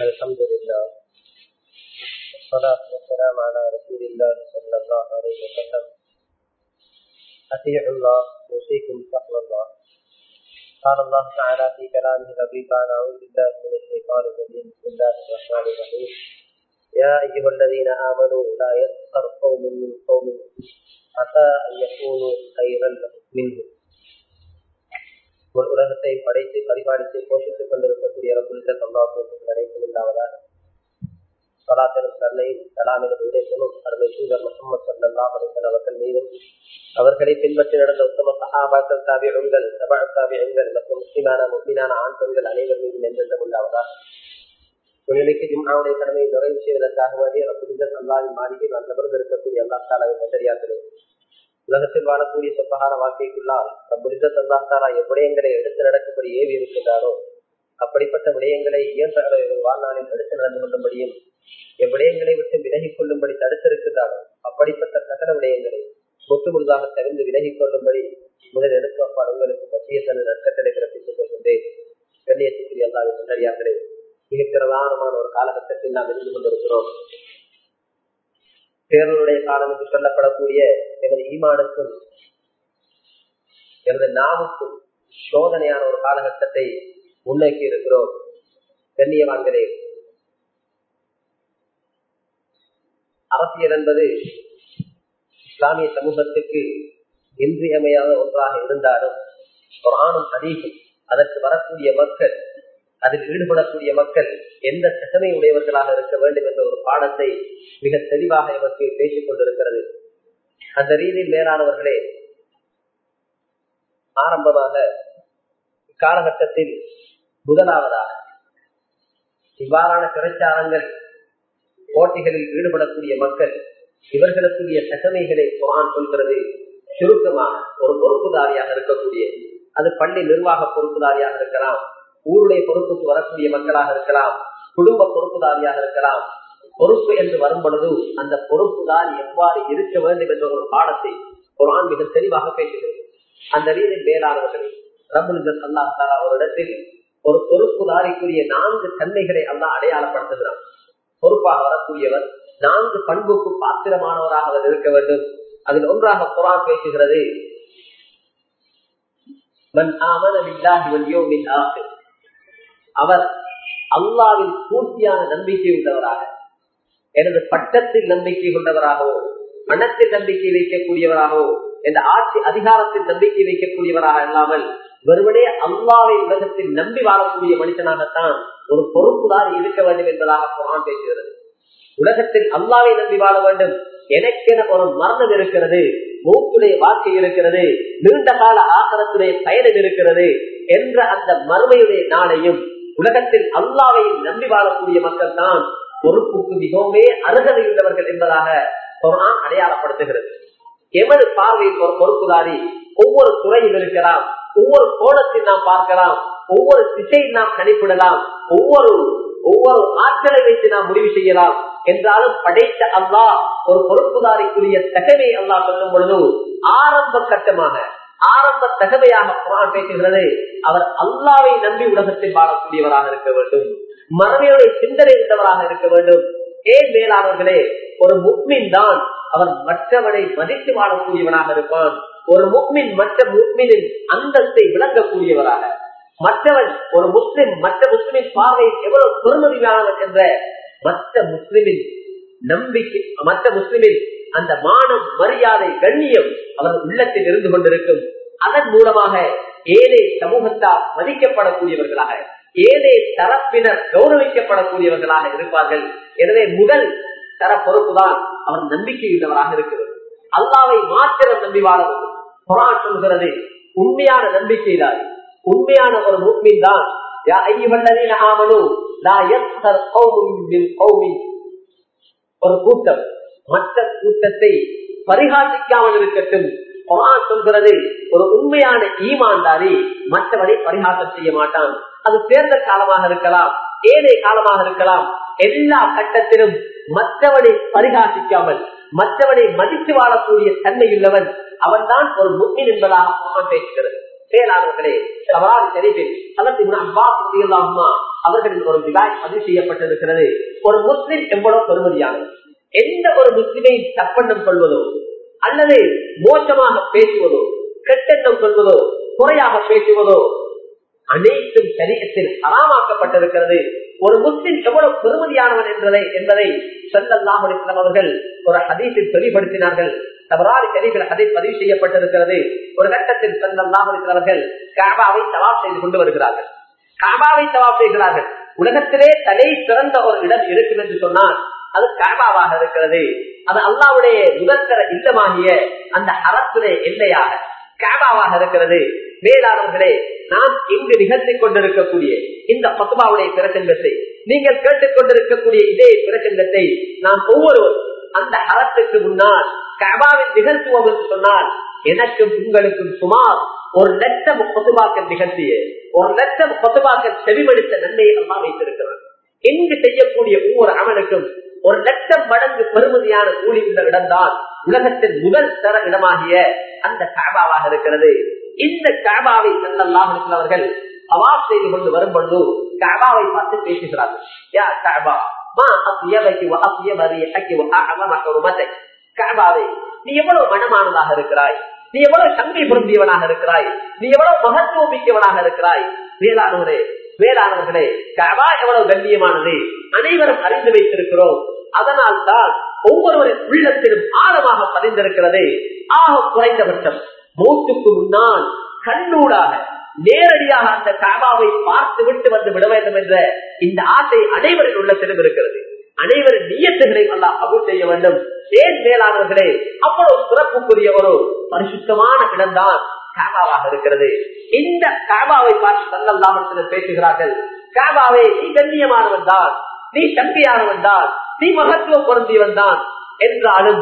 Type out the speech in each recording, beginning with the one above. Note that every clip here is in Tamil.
الحمد لله والصلاة والسلام على رسول الله صلى الله عليه وسلم أطيعوا الله أوصيكم بتقوى الله قال الله تعالى في كلامه الحبيب بعد أعوذ بالله من الشيطان الرجيم بسم الله الرحمن الرحيم يا أيها الذين آمنوا لا يسخر قوم من قوم عسى أن يكونوا خيرا منهم ஒரு உலகத்தை படைத்து பரிபாலித்து போஷித்துக் கொண்டிருக்கக்கூடிய ரபுல்ல சல்லாவுக்கு அனைத்தும் உண்டாவதாக சலாத்தனும் தன்னையும் கலாமின் விடேசனும் அருமை சூழல் முகமது சல்லா அலிசன் அவர்கள் மீதும் அவர்களை பின்பற்றி நடந்த உத்தம சகாபாக்கள் தாவியங்கள் சபா தாவியங்கள் மற்றும் முஸ்லிமான முஸ்லிமான ஆண் பெண்கள் அனைவர் மீதும் என்றென்றும் உண்டாவதாக தொழிலுக்கு ஜிம்மாவுடைய கடமையை நிறைவு செய்வதற்காக வேண்டிய ரபுல்ல சல்லாவின் மாளிகை அந்தவர்கள் இருக்கக்கூடிய அல்லா தாலாவை கண்டறியாகிறேன் உலகத்தில் வாழக்கூடிய சொப்பகார வாழ்க்கைக்குள்ளால் அப்புரித சந்தாத்தாரா எவ்விடயங்களை எடுத்து நடக்கும்படி ஏவி இருக்கின்றாரோ அப்படிப்பட்ட விடயங்களை இயன்ற வாழ்நாளில் எடுத்து நடந்து கொள்ளும்படியும் எவ்விடயங்களை விட்டு விலகிக் கொள்ளும்படி தடுத்திருக்கின்றாரோ அப்படிப்பட்ட சகல விடயங்களை முற்று முழுதாக தெரிந்து விலகிக் கொள்ளும்படி முதல் எடுக்கப்பால் உங்களுக்கு மத்திய தனது நற்கட்டளை பிறப்பித்துக் கொள்கின்றேன் கண்ணியத்துக்குரிய அல்லாவின் நன்றறியார்களே மிக பிரதானமான ஒரு காலகட்டத்தில் நாம் இருந்து கொண்டிருக்கிறோம் தேர்தலுடைய காலம் என்று சொல்லப்படக்கூடிய எமது ஈமானுக்கும் எமது நாவுக்கும் சோதனையான ஒரு காலகட்டத்தை முன்னோக்கி இருக்கிறோம் கண்ணியவான்களே அரசியல் என்பது இஸ்லாமிய சமூகத்துக்கு இன்றியமையாத ஒன்றாக இருந்தாலும் ஒரு ஆணும் அதிகம் அதற்கு வரக்கூடிய மக்கள் அதில் ஈடுபடக்கூடிய மக்கள் எந்த திறமை உடையவர்களாக இருக்க வேண்டும் என்ற ஒரு பாடத்தை மிக தெளிவாக இவருக்கு பேசிக் கொண்டிருக்கிறது அந்த ரீதியில் மேலானவர்களே ஆரம்பமாக இக்காலகட்டத்தில் முதலாவதாக இவ்வாறான பிரச்சாரங்கள் போட்டிகளில் ஈடுபடக்கூடிய மக்கள் இவர்களுக்குரிய தகமைகளை குரான் சொல்கிறது சுருக்கமாக ஒரு பொறுப்புதாரியாக இருக்கக்கூடிய அது பள்ளி நிர்வாக பொறுப்புதாரியாக இருக்கலாம் ஊருடைய பொறுப்புக்கு வரக்கூடிய மக்களாக இருக்கலாம் குடும்ப பொறுப்புதாரியாக இருக்கலாம் பொறுப்பு என்று வரும் பொழுது அந்த பொறுப்புதான் எவ்வாறு இருக்க வேண்டும் என்ற ஒரு பாடத்தை குரான் மிக தெளிவாக பேசுகிறது அந்த ரீதியில் மேலானவர்கள் ரபுல் அல்லா தாரா ஒரு இடத்தில் ஒரு பொறுப்புதாரிக்குரிய நான்கு தன்மைகளை எல்லாம் அடையாளப்படுத்துகிறான் பொறுப்பாக வரக்கூடியவர் நான்கு பண்புக்கு பாத்திரமானவராக அவர் இருக்க வேண்டும் அதில் ஒன்றாக குரான் பேசுகிறது மன் ஆமன பில்லாஹி வல் யௌமில் ஆகிர் அவர் அல்லாவின் பூர்த்தியான நம்பிக்கை உள்ளவராக எனது பட்டத்தில் நம்பிக்கை கொண்டவராகவோ மனத்தில் நம்பிக்கை வைக்கக்கூடியவராகவோ என்ற ஆட்சி அதிகாரத்தில் நம்பிக்கை வைக்கக்கூடியவராக இல்லாமல் வெறுமனே அல்லாவை உலகத்தில் நம்பி வாழக்கூடிய மனிதனாகத்தான் ஒரு பொறுப்புதான் இருக்க வேண்டும் என்பதாக குரான் பேசுகிறது உலகத்தில் அல்லாவை நம்பி வாழ வேண்டும் எனக்கென ஒரு மரணம் இருக்கிறது மூக்குடைய வாழ்க்கை இருக்கிறது நீண்ட கால ஆகரத்துடைய பயணம் இருக்கிறது என்ற அந்த மறுமையுடைய நாளையும் உலகத்தில் அல்லாவையும் நம்பி வாழக்கூடிய மக்கள் தான் பொறுப்புக்கு மிகவுமே அருகதையுள்ளவர்கள் என்பதாக குரான் அடையாளப்படுத்துகிறது எமது பார்வையில் ஒரு பொறுப்புதாரி ஒவ்வொரு துறையில் இருக்கலாம் ஒவ்வொரு கோணத்தில் நாம் பார்க்கலாம் ஒவ்வொரு திசையில் நாம் கணிப்பிடலாம் ஒவ்வொரு ஒவ்வொரு ஆற்றலை வைத்து நாம் முடிவு செய்யலாம் என்றாலும் படைத்த அல்லா ஒரு பொறுப்புதாரிக்குரிய தகவை அல்லா சொல்லும் பொழுது ஆரம்ப கட்டமாக ஆரம்ப தகவையாக குரான் பேசுகிறது அவர் அல்லாவை நம்பி உலகத்தில் வாழக்கூடியவராக இருக்க வேண்டும் மரபியுடைய சிந்தனை உள்ளவராக இருக்க வேண்டும் ஏன் மேலானவர்களே ஒரு முக்மின் தான் அவர் மற்றவனை மதித்து வாழக்கூடியவனாக இருப்பான் ஒரு முக்மின் மற்ற முக்மினின் அந்தத்தை விளங்கக்கூடியவராக மற்றவன் ஒரு முஸ்லிம் மற்ற முஸ்லிமின் பார்வை எவ்வளவு பெருமதியானவன் என்ற மற்ற முஸ்லிமின் நம்பிக்கை மற்ற முஸ்லிமின் அந்த மானம் மரியாதை கண்ணியம் அவர் உள்ளத்தில் இருந்து கொண்டிருக்கும் அதன் மூலமாக ஏழை சமூகத்தால் மதிக்கப்படக்கூடியவர்களாக ஏழை தரப்பினர் கௌரவிக்கப்படக்கூடியவர்களாக இருப்பார்கள் எனவே முதல் தர பொறுப்புதான் அவர் நம்பிக்கையுள்ளவராக இருக்கிறது அல்லாவை மாத்திரம் நம்பி வாழ வேண்டும் குரான் சொல்கிறது உண்மையான நம்பிக்கைதான் உண்மையான ஒரு மூமின் தான் ஒரு கூட்டம் மற்ற கூட்டத்தை பரிகாசிக்காமல் இருக்கட்டும் குரான் சொல்கிறது ஒரு உண்மையான ஈமான்தாரி மற்றவரை பரிகாசம் செய்ய மாட்டான் அது தேர்தல் காலமாக இருக்கலாம் ஏழை காலமாக இருக்கலாம் எல்லா கட்டத்திலும் மற்றவனை பரிகாசிக்காமல் மற்றவனை மதித்து வாழக்கூடிய தன்மையுள்ளவன் அவன்தான் ஒரு முக்மின் என்பதாக குரான் பேசுகிறது பேராளர்களே சவாரி தெரிவில் அதற்கு அப்பாஸ் அவர்களின் ஒரு விவாய் பதிவு செய்யப்பட்டிருக்கிறது ஒரு முஸ்லிம் எவ்வளவு பெருமதியானது எந்த ஒரு முஸ்லிமை தப்பெண்ணம் கொள்வதோ அல்லது மோசமாக பேசுவதோ கெட்டெண்ணம் கொள்வதோ குறையாக பேசுவதோ அனைத்தும் சரீரத்தில் ஹராமாக்கப்பட்டிருக்கிறது ஒரு முஸ்லிம் எவ்வளவு பெருமதியானவன் என்பதை என்பதை செல்லல்லாஹ் அவர்கள் ஒரு ஹதீஸில் தெளிவுபடுத்தினார்கள் தவறாறு கரிகள் அதை பதிவு செய்யப்பட்டிருக்கிறது ஒரு கட்டத்தில் செல்லல்லாஹ் அவர்கள் காபாவை தவாப் செய்து கொண்டு வருகிறார்கள் காபாவை தவாப் செய்கிறார்கள் உலகத்திலே தலை சிறந்த ஒரு இடம் இருக்கும் என்று சொன்னால் அது காபாவாக இருக்கிறது அது அல்லாவுடைய முதற்கர இல்லமாகிய அந்த அறத்துடைய எல்லையாக காபாவாக இருக்கிறது வேளாளர்களே நாம் இங்கு நிகழ்த்தி கொண்டிருக்கக்கூடிய இந்த பசுமாவுடைய பிரசங்கத்தை நீங்கள் கேட்டுக் கொண்டிருக்கக்கூடிய இதே பிரசங்கத்தை நாம் ஒவ்வொருவரும் அந்த அறத்துக்கு முன்னால் கபாவில் நிகழ்த்துவோம் என்று சொன்னால் எனக்கும் உங்களுக்கும் சுமார் ஒரு லட்சம் பொதுவாக்க நிகழ்த்திய ஒரு லட்சம் பொதுவாக்க செவிமடித்த நன்மையை அம்மா வைத்திருக்கிறார் இங்கு செய்யக்கூடிய ஒவ்வொரு அமலுக்கும் ஒரு லட்சம் மடங்கு பெருமதியான கூலி உள்ள இடம்தான் உலகத்தின் முதல் தர இடமாகிய அந்த காபாவாக இருக்கிறது இந்த காபாவை செல்லலாம் அவர்கள் அவாப் செய்து கொண்டு வரும் பொழுது காபாவை பார்த்து பேசுகிறார்கள் யா காபா மா அசியவைக்கு அசியவரியக்கு அகமத்தை காபாவே நீ எவ்வளவு மனமானதாக இருக்கிறாய் நீ எவ்வளவு சங்கை பொருந்தியவனாக இருக்கிறாய் நீ எவ்வளவு மகத்துவம் மிக்கவனாக இருக்கிறாய் வேளாணவரே வேளாணவர்களே கபா எவ்வளவு கண்ணியமானது அனைவரும் அறிந்து வைத்திருக்கிறோம் அதனால் தான் ஒவ்வொருவரின் உள்ளத்திலும் ஆழமாக பதிந்திருக்கிறது ஆக குறைந்தபட்சம் மூத்துக்கு முன்னால் கண்ணூடாக நேரடியாக அந்த காபாவை பார்த்து விட்டு வந்து விட வேண்டும் என்ற இந்த ஆசை அனைவரின் உள்ளத்திலும் இருக்கிறது அனைவரின் நீயத்துகளை எல்லாம் அபூல் செய்ய வேண்டும் ஏன் மேலானவர்களே அவ்வளவு சிறப்புக்குரிய ஒரு பரிசுத்தமான இடம்தான் காபாவாக இருக்கிறது இந்த காபாவை பார்த்து தன்னல்லாமல் பேசுகிறார்கள் காபாவே நீ கண்ணியமானவன் தான் நீ சங்கையானவன் தான் நீ மகத்துவம் பொருந்தியவன் தான் என்றாலும்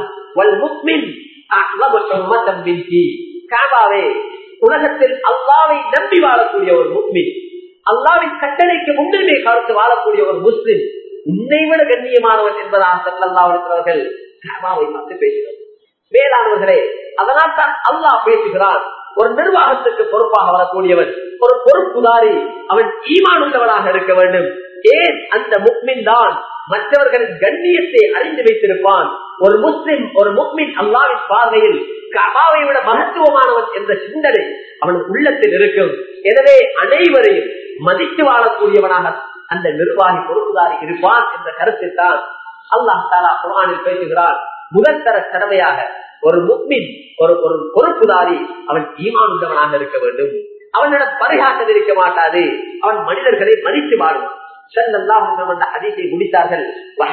காபாவே உலகத்தில் அல்லாவை நம்பி வாழக்கூடிய ஒரு முஸ்லிம் அல்லாவின் கட்டளைக்கு முன்னுரிமை காலத்து வாழக்கூடிய ஒரு முஸ்லிம் உன்னை விட கண்ணியமானவன் என்பதாக சல்லாவிருக்கிறவர்கள் காபாவை பார்த்து பேசுகிறார் வேளாண்வர்களே அதனால் தான் அல்லாஹ் பேசுகிறான் ஒரு நிர்வாகத்துக்கு பொறுப்பாக வரக்கூடியவன் ஒரு பொறுப்புதாரி அவன் ஈமான் உள்ளவனாக இருக்க வேண்டும் ஏன் அந்த முக்மின் தான் மற்றவர்களின் கண்ணியத்தை அறிந்து வைத்திருப்பான் ஒரு முஸ்லிம் ஒரு முக்மின் அல்லாவின் பார்வையில் கபாவை விட மகத்துவமானவன் என்ற சிந்தனை அவன் உள்ளத்தில் இருக்கும் எனவே அனைவரையும் மதித்து வாழக்கூடியவனாக அந்த நிர்வாகி பொறுப்புதாரி இருப்பான் என்ற கருத்தில் தான் அல்லாஹ் தாலா குரானில் பேசுகிறான் முதற்தர கடமையாக ஒரு முக்மின் ஒரு ஒரு பொறுப்புதாரி அவன் ஈமான் உள்ளவனாக இருக்க வேண்டும் அவனிடம் பரிகாட்டம் இருக்க மாட்டாது அவன் மனிதர்களை மதித்து வாழும் அந்த ஹதீஸை முடித்தார்கள்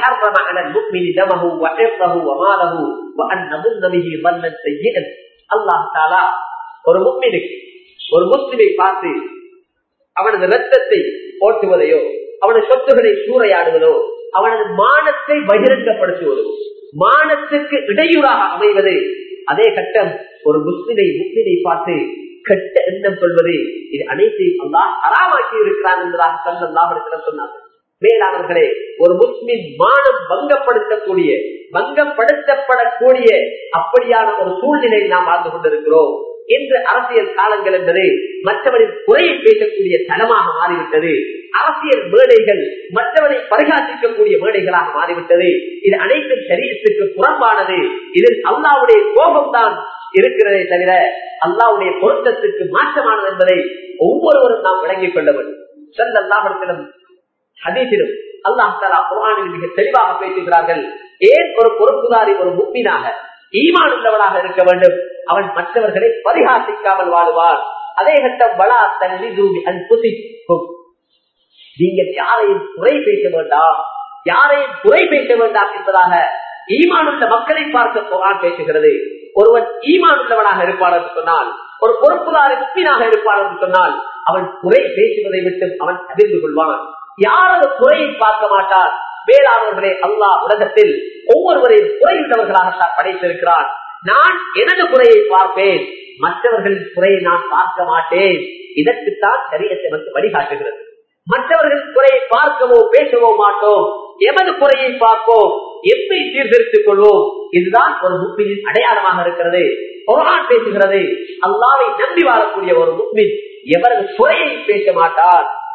ஒரு முக்மினுக்கு ஒரு முஸ்லிமை பார்த்து அவனது ரத்தத்தை ஓட்டுவதையோ அவனது சொத்துக்களை சூறையாடுவதோ அவனது மானத்தை பகிரங்கப்படுத்துவதோ மானத்துக்கு இடையூறாக அமைவது அதே கட்டம் ஒரு முஸ்லிமை முஸ்லிமை பார்த்து கெட்ட எண்ணம் கொள்வது இது அனைத்தையும் அல்லா அறாமாக்கி இருக்கிறான் என்பதாக சொல்லாமல் சொன்னார்கள் வேளாளர்களே ஒரு முஸ்லிம் மானம் பங்கப்படுத்தக்கூடிய பங்கப்படுத்தப்படக்கூடிய அப்படியான ஒரு சூழ்நிலையில் நாம் வாழ்ந்து கொண்டிருக்கிறோம் இன்று அரசியல் காலங்கள் என்பது மற்றவரின் குறையை பேசக்கூடிய தளமாக மாறிவிட்டது அரசியல் மேடைகள் மற்றவனை பரிகாசிக்கக்கூடிய மேடைகளாக மாறிவிட்டது இது அனைத்தும் சரீரத்துக்கு புறம்பானது இதில் அல்லாவுடைய கோபம்தான் இருக்கிறதே தவிர அல்லாவுடைய பொருத்தத்துக்கு மாற்றமானது என்பதை ஒவ்வொருவரும் நாம் விளங்கிக் கொள்ள வேண்டும் சென்ற அல்லாஹிடத்திலும் ஹதீசிலும் அல்லாஹ் தாலா குரானில் மிக தெளிவாக பேசுகிறார்கள் ஏன் ஒரு பொறுப்புதாரி ஒரு முப்பினாக ஈமான் உள்ளவனாக இருக்க வேண்டும் அவன் மற்றவர்களை பரிகாசிக்காமல் வாழுவார் அதே கட்டம் வளா தள்ளி தூமி அன் புசிக்கும் நீங்கள் யாரையும் குறை பேச வேண்டாம் யாரையும் குறை பேச வேண்டாம் என்பதாக ஈமானுள்ள மக்களை பார்க்க குரான் பேசுகிறது ஒருவன் ஈமான் உள்ளவனாக இருப்பான் என்று சொன்னால் ஒரு பொறுப்புதாரி முப்பினாக இருப்பான் என்று சொன்னால் அவன் குறை பேசுவதை விட்டு அவன் அறிந்து கொள்வான் யாரது குறையை பார்க்க மாட்டார் வேளாளர்களே அல்லாஹ் உலகத்தில் ஒவ்வொருவரையும் குறையுள்ளவர்களாகத்தான் படைத்திருக்கிறான் நான் எனது குறையை பார்ப்பேன் மற்றவர்களின் குறையை நான் பார்க்க மாட்டேன் இதற்குத்தான் சரியத்தை வந்து வழிகாட்டுகிறது மற்றவர்கள் குறையை பார்க்கவோ பேசவோ மாட்டோம் எமது குறையை பார்ப்போம் எம்மை சீர்திருத்திக் கொள்வோம் இதுதான் ஒரு முக்மினின் அடையாளமாக இருக்கிறது குரான் பேசுகிறது அல்லாவை நம்பி வாழக்கூடிய ஒரு முக்மின் எவரது குறையை பேச மாட்டார்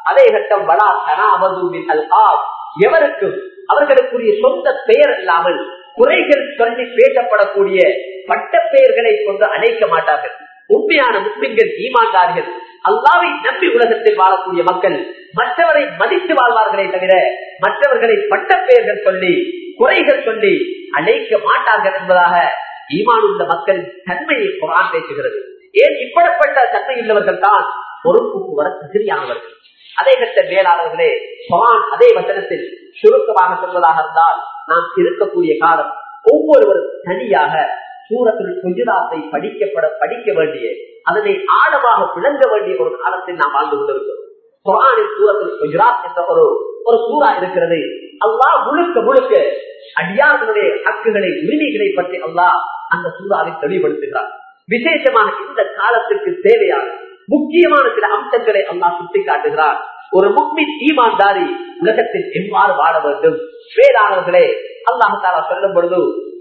அதே கட்டம் வலா தனாவதுவின் அல்காப் எவருக்கும் அவர்களுக்குரிய சொந்த பெயர் இல்லாமல் குறைகள் சொல்லி பேசப்படக்கூடிய பட்ட பெயர்களை கொண்டு அழைக்க மாட்டார்கள் உண்மையான முஸ்லிம்கள் ஈமான்தார்கள் அல்லாவை நம்பி உலகத்தில் வாழக்கூடிய மக்கள் மற்றவரை மதித்து வாழ்வார்களே தவிர மற்றவர்களை பட்ட பெயர்கள் சொல்லி குறைகள் சொல்லி அழைக்க மாட்டார்கள் என்பதாக ஈமான் உள்ள மக்கள் தன்மையை குரான் பேசுகிறது ஏன் இப்படிப்பட்ட தன்மை உள்ளவர்கள் தான் பொறுப்புக்கு வர தகுதியானவர்கள் அதே கட்ட மேலாளர்களே குரான் அதே வசனத்தில் சுருக்கமாக சொல்வதாக இருந்தால் நாம் இருக்கக்கூடிய காலம் ஒவ்வொருவரும் தனியாக சூரத்தில் குஜராத்தை படிக்கப்பட படிக்க வேண்டிய அதனை ஆழமாக விளங்க வேண்டிய ஒரு காலத்தில் நாம் வாழ்ந்து கொண்டிருக்கிறோம் குரானில் சூரத்தில் குஜராத் என்ற ஒரு ஒரு சூறா இருக்கிறது அல்லாஹ் முழுக்க முழுக்க அடியார்களுடைய ஹக்குகளை உரிமைகளை பற்றி அல்லாஹ் அந்த சூறாவை தெளிவுபடுத்துகிறார் விசேஷமாக இந்த காலத்திற்கு தேவையான முக்கியமான சில அம்சங்களை அல்லாஹ் சுட்டிக்காட்டுகிறார் ஒரு முக்மின் ஈமான்தாரி உலகத்தில் எவ்வாறு வாழ வேண்டும் வேளாளர்களே அல்லாஹாலா சொல்லும் பொழுது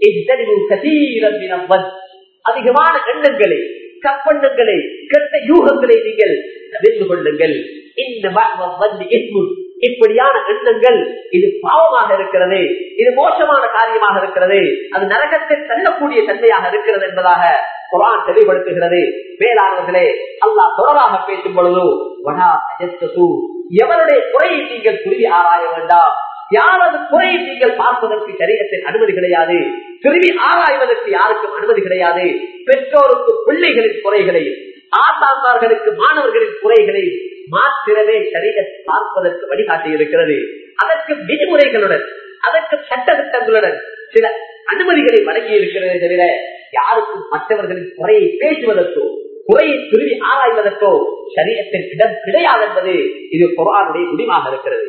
அதிகமான எண்ணங்களை கப்பண்டங்களை கெட்ட யூகங்களை நீங்கள் தெரிந்து கொள்ளுங்கள் இப்படியான எண்ணங்கள் இது பாவமாக இருக்கிறது இது மோசமான காரியமாக இருக்கிறது அது நரகத்தில் தள்ளக்கூடிய தன்மையாக இருக்கிறது என்பதாக குரான் தெளிவுபடுத்துகிறது வேளாண்மைகளே அல்லாஹ் தொடராக பேசும் பொழுது எவருடைய குறையை நீங்கள் துருவி ஆராய வேண்டாம் யாரது குறையை நீங்கள் பார்ப்பதற்கு சரீரத்தில் அனுமதி கிடையாது திரும்பி ஆராய்வதற்கு யாருக்கும் அனுமதி கிடையாது பெற்றோருக்கு பிள்ளைகளின் குறைகளை ஆசான்மார்களுக்கு மாணவர்களின் குறைகளை மாத்திரமே சரீர பார்ப்பதற்கு வழிகாட்டி இருக்கிறது அதற்கு விதிமுறைகளுடன் அதற்கு சட்டத்திட்டங்களுடன் சில அனுமதிகளை வழங்கி இருக்கிறதே தவிர யாருக்கும் மற்றவர்களின் குறையை பேசுவதற்கோ குறையை துருவி ஆராய்வதற்கோ சரீரத்தில் இடம் கிடையாது என்பது இது குரானுடைய முடிவாக இருக்கிறது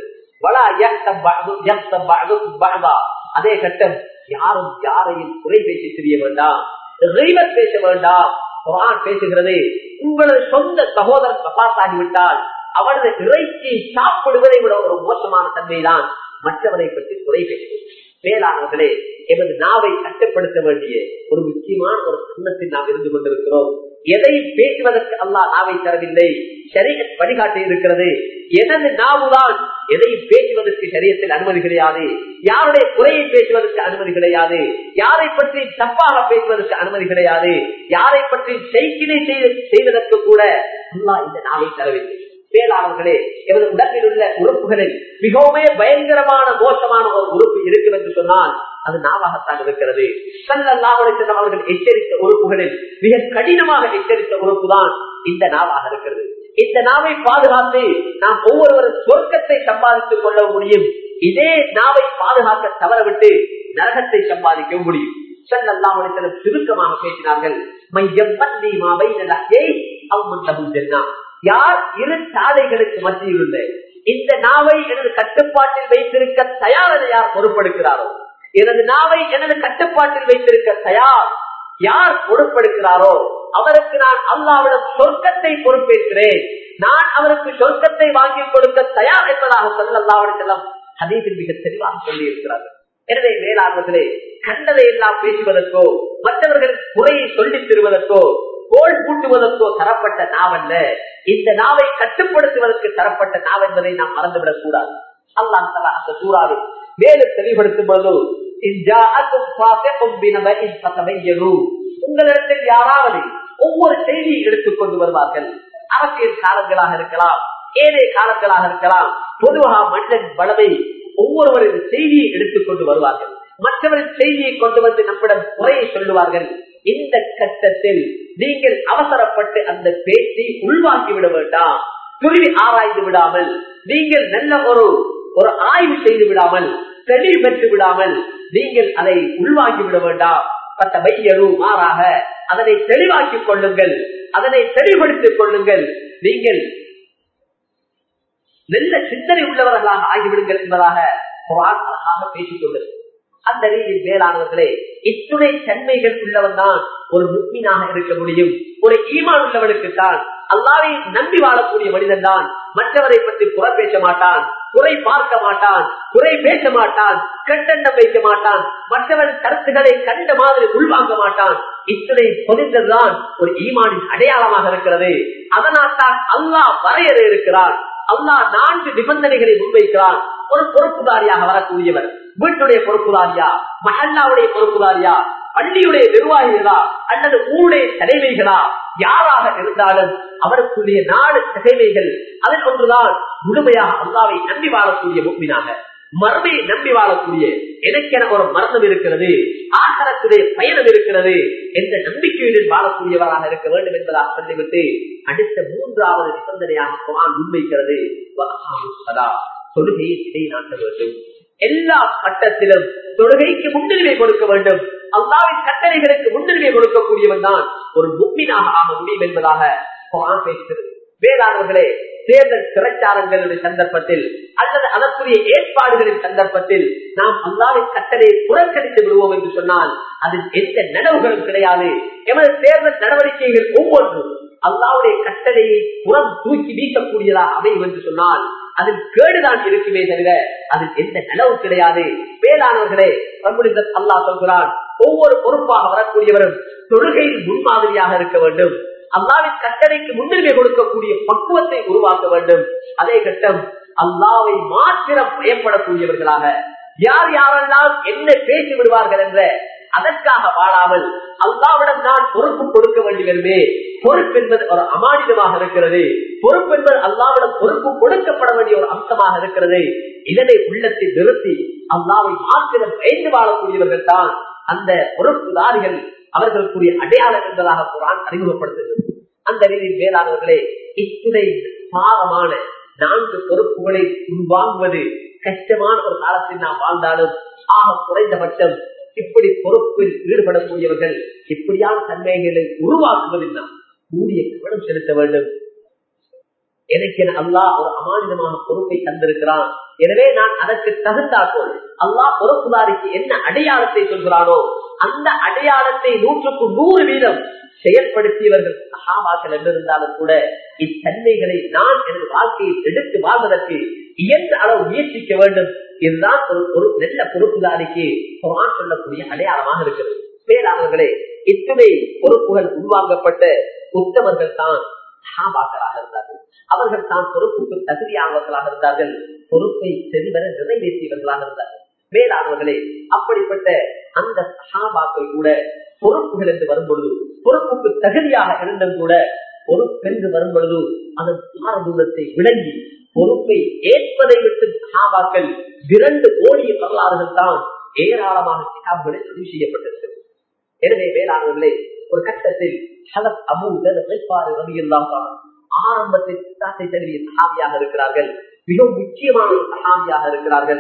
அதே கட்டம் யாரும் யாரையும் குறை பேசி தெரிய வேண்டாம் பேச வேண்டாம் குரான் பேசுகிறது உங்களது சொந்த சகோதரன் வசாத்தாகிவிட்டால் அவரது இறைச்சியை சாப்பிடுவதை விட ஒரு மோசமான தன்மைதான் மற்றவரை பற்றி குறை பேசுவது மேலானவர்களே எமது நாவை கட்டுப்படுத்த வேண்டிய ஒரு முக்கியமான ஒரு சன்னத்தில் நாம் இருந்து கொண்டிருக்கிறோம் எதை பேசுவதற்கு அல்லாஹ் நாவை தரவில்லை சரிய வழிகாட்டி இருக்கிறது எனது நாவுதான் எதையும் பேசுவதற்கு சரியத்தில் அனுமதி கிடையாது யாருடைய குறையை பேசுவதற்கு அனுமதி கிடையாது யாரை பற்றி தப்பாக பேசுவதற்கு அனுமதி கிடையாது யாரை பற்றி செய்கினை செய்வதற்கு கூட அல்லாஹ் இந்த நாவை தரவில்லை மேலாளர்களே எமது உடம்பில் உள்ள உறுப்புகளில் மிகவும் பயங்கரமான மோசமான ஒரு உறுப்பு இருக்கும் என்று சொன்னால் அது நாவாகத்தான் இருக்கிறது செல்லம் அவர்கள் எச்சரித்த உறுப்புகளில் மிக கடினமாக எச்சரித்த உறுப்பு தான் இந்த நாவாக இருக்கிறது இந்த நாவை பாதுகாத்து நாம் ஒவ்வொருவரும் சொர்க்கத்தை சம்பாதித்துக் கொள்ள முடியும் இதே நாவை பாதுகாக்க தவறவிட்டு நரகத்தை சம்பாதிக்க முடியும் செல்லம் சுருக்கமாக பேசினார்கள் மையம் பந்தி மாவை யார் இரு சாலைகளுக்கு மத்தியில் உள்ள இந்த நாவை எனது கட்டுப்பாட்டில் வைத்திருக்க தயார் என யார் பொறுப்படுகிறாரோ எனது நாவை எனது கட்டுப்பாட்டில் வைத்திருக்க தயார் யார் பொறுப்படுகிறாரோ அவருக்கு நான் அல்லாவிடம் சொர்க்கத்தை பொறுப்பேற்கிறேன் நான் அவருக்கு சொர்க்கத்தை வாங்கி கொடுக்க தயார் என்பதாக சொல்ல அல்லாவிடம் அதீதில் மிக தெளிவாக சொல்லி இருக்கிறார்கள் எனவே வேளாண்மைகளே கண்டதை எல்லாம் பேசுவதற்கோ மற்றவர்களின் குறையை சொல்லித் தருவதற்கோ கோல் பூட்டுவதற்கோ தரப்பட்ட நாவல்ல இந்த நாவை கட்டுப்படுத்துவதற்கு தரப்பட்ட நாவ் என்பதை நாம் மறந்துவிடக் கூடாது அல்லாம் தலா அந்த சூறாவில் மேலும் தெளிவுபடுத்தும் போது உங்களிடத்தில் யாராவது ஒவ்வொரு செய்தியை எடுத்துக் கொண்டு வருவார்கள் அரசியல் காலங்களாக இருக்கலாம் ஏழை காலங்களாக இருக்கலாம் பொதுவாக மனிதன் வளமை ஒவ்வொருவரின் செய்தியை எடுத்துக் கொண்டு வருவார்கள் மற்றவரின் செய்தியை கொண்டு வந்து நம்மிடம் குறையை சொல்லுவார்கள் இந்த கட்டத்தில் நீங்கள் அவசரப்பட்டு அந்த பேச்சை உள்வாங்கி விட வேண்டாம் துருவி ஆராய்ந்து விடாமல் நீங்கள் நல்ல ஒரு ஒரு ஆய்வு செய்து விடாமல் தெளிவு பெற்று விடாமல் நீங்கள் அதை உள்வாங்கி விட வேண்டாம் பட்ட பையரு மாறாக அதனை தெளிவாக்கிக் கொள்ளுங்கள் அதனை தெளிவுபடுத்திக் கொள்ளுங்கள் நீங்கள் நல்ல சிந்தனை உள்ளவர்களாக ஆகிவிடுங்கள் என்பதாக குரான் அழகாக பேசிக் கொண்டது அந்த ரீதியில் மேலானவர்களே இத்துணை தன்மைகள் உள்ளவன் தான் ஒரு முக்மீனாக இருக்க முடியும் ஒரு ஈமான் உள்ளவனுக்கு தான் அல்லாவை நம்பி வாழக்கூடிய மனிதன் தான் மற்றவரை பற்றி குறை பேச மாட்டான் குறை பார்க்க மாட்டான் குறை பேச மாட்டான் கட்டண்டம் வைக்க மாட்டான் மற்றவன் கருத்துக்களை கண்ட மாதிரி உள்வாங்க மாட்டான் இத்தனை பொதிந்ததுதான் ஒரு ஈமானின் அடையாளமாக இருக்கிறது அதனால் தான் அல்லாஹ் வரையறை இருக்கிறான் அல்லாஹ் நான்கு நிபந்தனைகளை முன்வைக்கிறான் ஒரு பொறுப்புதாரியாக வரக்கூடியவர் வீட்டுடைய பொறுப்புதாரியா மஹல்லாவுடைய பொறுப்புதாரியா பள்ளியுடைய நிர்வாகிகளா அல்லது ஊருடைய தலைமைகளா யாராக இருந்தாலும் அவருக்குரிய நாடு தகைமைகள் அதில் ஒன்றுதான் முழுமையாக அல்லாவை நம்பி வாழக்கூடிய முக்மினாக மர்மையை நம்பி வாழக்கூடிய எனக்கென ஒரு மரணம் இருக்கிறது ஆகரத்துடைய பயணம் இருக்கிறது என்ற நம்பிக்கையுடன் வாழக்கூடியவராக இருக்க வேண்டும் என்பதாக சொல்லிவிட்டு அடுத்த மூன்றாவது நிபந்தனையாக குரான் முன்வைக்கிறது தொழுகையை நிலைநாட்ட வேண்டும் எல்லா கட்டத்திலும் தொழுகைக்கு முன்னுரிமை கொடுக்க வேண்டும் அல்லாவின் கட்டளைகளுக்கு முன்னுரிமை கொடுக்கக்கூடியவன் தான் ஒரு முக்மீனாக ஆக முடியும் என்பதாக குரான் பேசுகிறது வேளாண்மைகளே தேர்தல் பிரச்சாரங்களுடைய சந்தர்ப்பத்தில் அல்லது அதற்குரிய ஏற்பாடுகளின் சந்தர்ப்பத்தில் நாம் அல்லாவின் கட்டளையை புறக்கணித்து விடுவோம் என்று சொன்னால் அதில் எந்த நனவுகளும் கிடையாது எமது தேர்தல் நடவடிக்கைகள் ஒவ்வொன்றும் அல்லாவுடைய கட்டளையை புறம் தூக்கி வீசக்கூடியதாக அமையும் என்று சொன்னால் அதில் கேடுதான் இருக்குமே தவிர அதில் எந்த நனவு கிடையாது வேளாண்வர்களே அல்லா சொல்கிறான் ஒவ்வொரு பொறுப்பாக வரக்கூடியவரும் தொழுகையில் முன்மாதிரியாக இருக்க வேண்டும் அல்லாவின் கட்டளைக்கு முன்னுரிமை கொடுக்கக்கூடிய பக்குவத்தை உருவாக்க வேண்டும் அதே கட்டம் அல்லாவை மாத்திரம் பயப்படக்கூடியவர்களாக யார் யாரெல்லாம் என்ன பேசி விடுவார்கள் என்ற அதற்காக வாழாமல் அல்லாவிடம் நான் பொறுப்பு கொடுக்க வேண்டியவருமே பொறுப்பு என்பது ஒரு அமானிதமாக இருக்கிறது பொறுப்பு என்பது அல்லாவிடம் பொறுப்பு கொடுக்கப்பட வேண்டிய ஒரு அம்சமாக இருக்கிறது இதனை உள்ளத்தில் நிறுத்தி அல்லாவை மாத்திரம் பயந்து வாழக்கூடியவர்கள் தான் அந்த பொறுப்புதாரிகள் அவர்களுக்குரிய அடையாளம் என்பதாக குரான் அறிமுகப்படுத்துகிறது அந்த ரீதியில் வேளாண்வர்களே இத்துணை பாவமான நான்கு பொறுப்புகளை உள்வாங்குவது கஷ்டமான ஒரு காலத்தில் நாம் வாழ்ந்தாலும் ஆக குறைந்தபட்சம் இப்படி பொறுப்பில் ஈடுபடக்கூடியவர்கள் இப்படியான தன்மைகளை உருவாக்குவதில் நாம் கூடிய கவனம் செலுத்த வேண்டும் எனக்கு அல்லா ஒரு அமானிதமான பொறுப்பை தந்திருக்கிறான் எனவே நான் அதற்கு தகுந்தாக்கோள் அல்லா பொறுப்புதாரிக்கு என்ன அடையாளத்தை சொல்கிறானோ அந்த அடையாளத்தை நூற்றுக்கு நூறு வீதம் செயல்படுத்தியவர்கள் சகாபாக்கள் என்றிருந்தாலும் கூட இத்தன்மைகளை நான் எனது வாழ்க்கையை எடுத்து வாழ்வதற்கு இயன்ற அளவு முயற்சிக்க வேண்டும் இதுதான் ஒரு ஒரு நல்ல பொறுப்புதாரிக்கு குரான் சொல்லக்கூடிய அடையாளமாக இருக்கிறது மேலானவர்களே இத்துணை பொறுப்புகள் உருவாக்கப்பட்ட உத்தவர்கள் தான் சகாபாக்களாக இருந்தார்கள் அவர்கள் தான் பொறுப்புக்கு தகுதியானவர்களாக இருந்தார்கள் பொறுப்பை செறிவர நிறைவேற்றியவர்களாக இருந்தார்கள் மேலானவர்களே அப்படிப்பட்ட அந்த சகாபாக்கள் கூட பொறுப்புகள் என்று வரும் பொழுது பொறுப்புக்கு தகுதியாக இருந்தும் கூட பொறுப்பென்று வரும் பொழுது அதன் பாரதூரத்தை விளங்கி பொறுப்பை ஏற்பதை விட்டு சகாபாக்கள் இரண்டு ஓடிய வரலாறுகள் தான் ஏராளமான கிதாபுகளில் பதிவு செய்யப்பட்டிருக்கிறது எனவே வேளாண்மைகளே ஒரு கட்டத்தில் ஹலத் அபூதர் ரவியெல்லாம் ஆரம்பத்தில் தாத்தை தழுவிய சகாபியாக இருக்கிறார்கள் மிகவும் முக்கியமான ஒரு சகாபியாக இருக்கிறார்கள்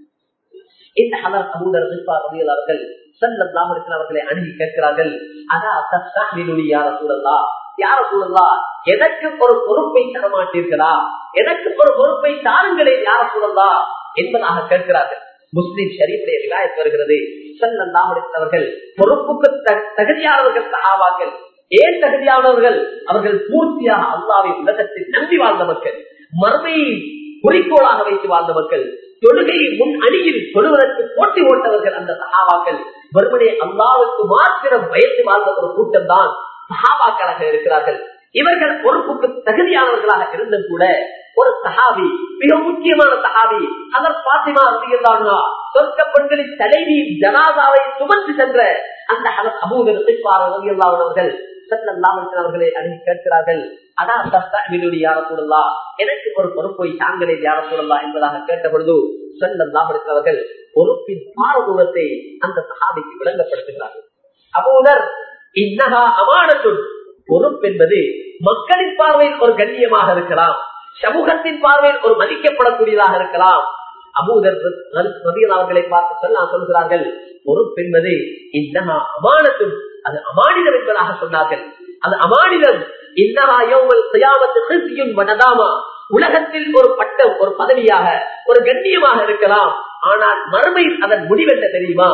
இந்த ஹலர் அபூதர் ரவியல் செல்லம் இருக்கிறவர்களை அணுகி கேட்கிறார்கள் அதா தஸ்தாமினுடைய யார சூழல்லா யார சூழல்லா எனக்கு ஒரு பொறுப்பை தர மாட்டீர்களா எனக்கு ஒரு பொறுப்பை தாருங்களேன் யார சூழல்லா என்பதாக கேட்கிறார்கள் முஸ்லிம் ஷரீஃபுடைய ரிவாயத் வருகிறது செல்லம் இருக்கிறவர்கள் பொறுப்புக்கு தகுதியானவர்கள் சகாவாக்கள் ஏன் தகுதியானவர்கள் அவர்கள் பூர்த்தியாக அல்லாவை உலகத்தில் நம்பி வாழ்ந்த மக்கள் மர்மையை குறிக்கோளாக வைத்து வாழ்ந்த மக்கள் தொழுகையை முன் அணியில் தொழுவதற்கு போட்டி ஓட்டவர்கள் அந்த சகாவாக்கள் வெறுமனே அல்லாவுக்கு மாத்திரம் பயந்து வாழ்ந்த ஒரு கூட்டம் தான் சகாபாக்களாக இருக்கிறார்கள் இவர்கள் பொறுப்புக்கு தகுதியானவர்களாக இருந்தும் கூட ஒரு சஹாபி மிக முக்கியமான சஹாபி அவர் பாத்திமா ரதியல்லானா சொர்க்க பெண்களின் தலைவி ஜனாதாவை சுமந்து சென்ற அந்த அபூதர் ரதியல்லானவர்கள் அவர்களை அணுகி கேட்கிறார்கள் அடா தஸ்தாமினுடைய யார கூடலா எனக்கு ஒரு பொறுப்பை தாங்களே யார கூடலா என்பதாக கேட்ட பொழுது செல்லல்லாம் இருக்கிறவர்கள் பொறுப்பின் பாரதூரத்தை அந்த சகாபிக்கு விளங்கப்படுத்துகிறார்கள் அபூதர் இன்னகா அமானத்துள் பொறுப்பு என்பது மக்களின் பார்வையில் ஒரு கண்ணியமாக இருக்கலாம் சமூகத்தின் பார்வையில் ஒரு மதிக்கப்படக்கூடியதாக இருக்கலாம் அபூதர் அவர்களை பார்த்து சொல்ல சொல்கிறார்கள் பொறுப்பு என்பது இன்னகா அமானத்தும் அது அமானிதம் என்பதாக சொன்னார்கள் அது அமானிதம் இன்னகா யோவல் செய்யாமத்து வனதாமா உலகத்தில் ஒரு பட்டம் ஒரு பதவியாக ஒரு கண்ணியமாக இருக்கலாம் ஆனால் மறுமையில் அதன் முடிவென்ன தெரியுமா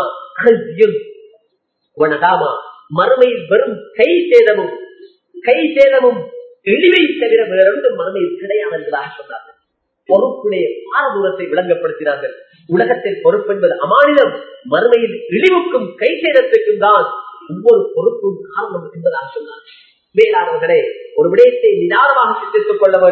வனதாமா மறுமையில் வெறும் கை சேதமும் கை சேதமும் இழிவை தவிர வேறொன்றும் மறுமையில் கிடையாது என்பதாக சொன்னார்கள் பொறுப்புடைய பாரதூரத்தை விளங்கப்படுத்தினார்கள் உலகத்தில் பொறுப்பு என்பது அமானிதம் மறுமையில் இழிவுக்கும் கை சேதத்துக்கும் தான் ஒவ்வொரு பொறுப்பும் காரணம் என்பதாக சொன்னார் மேலானவர்களே ஒரு விடயத்தை நிதானமாக சிந்தித்துக் கொள்ள வேண்டும்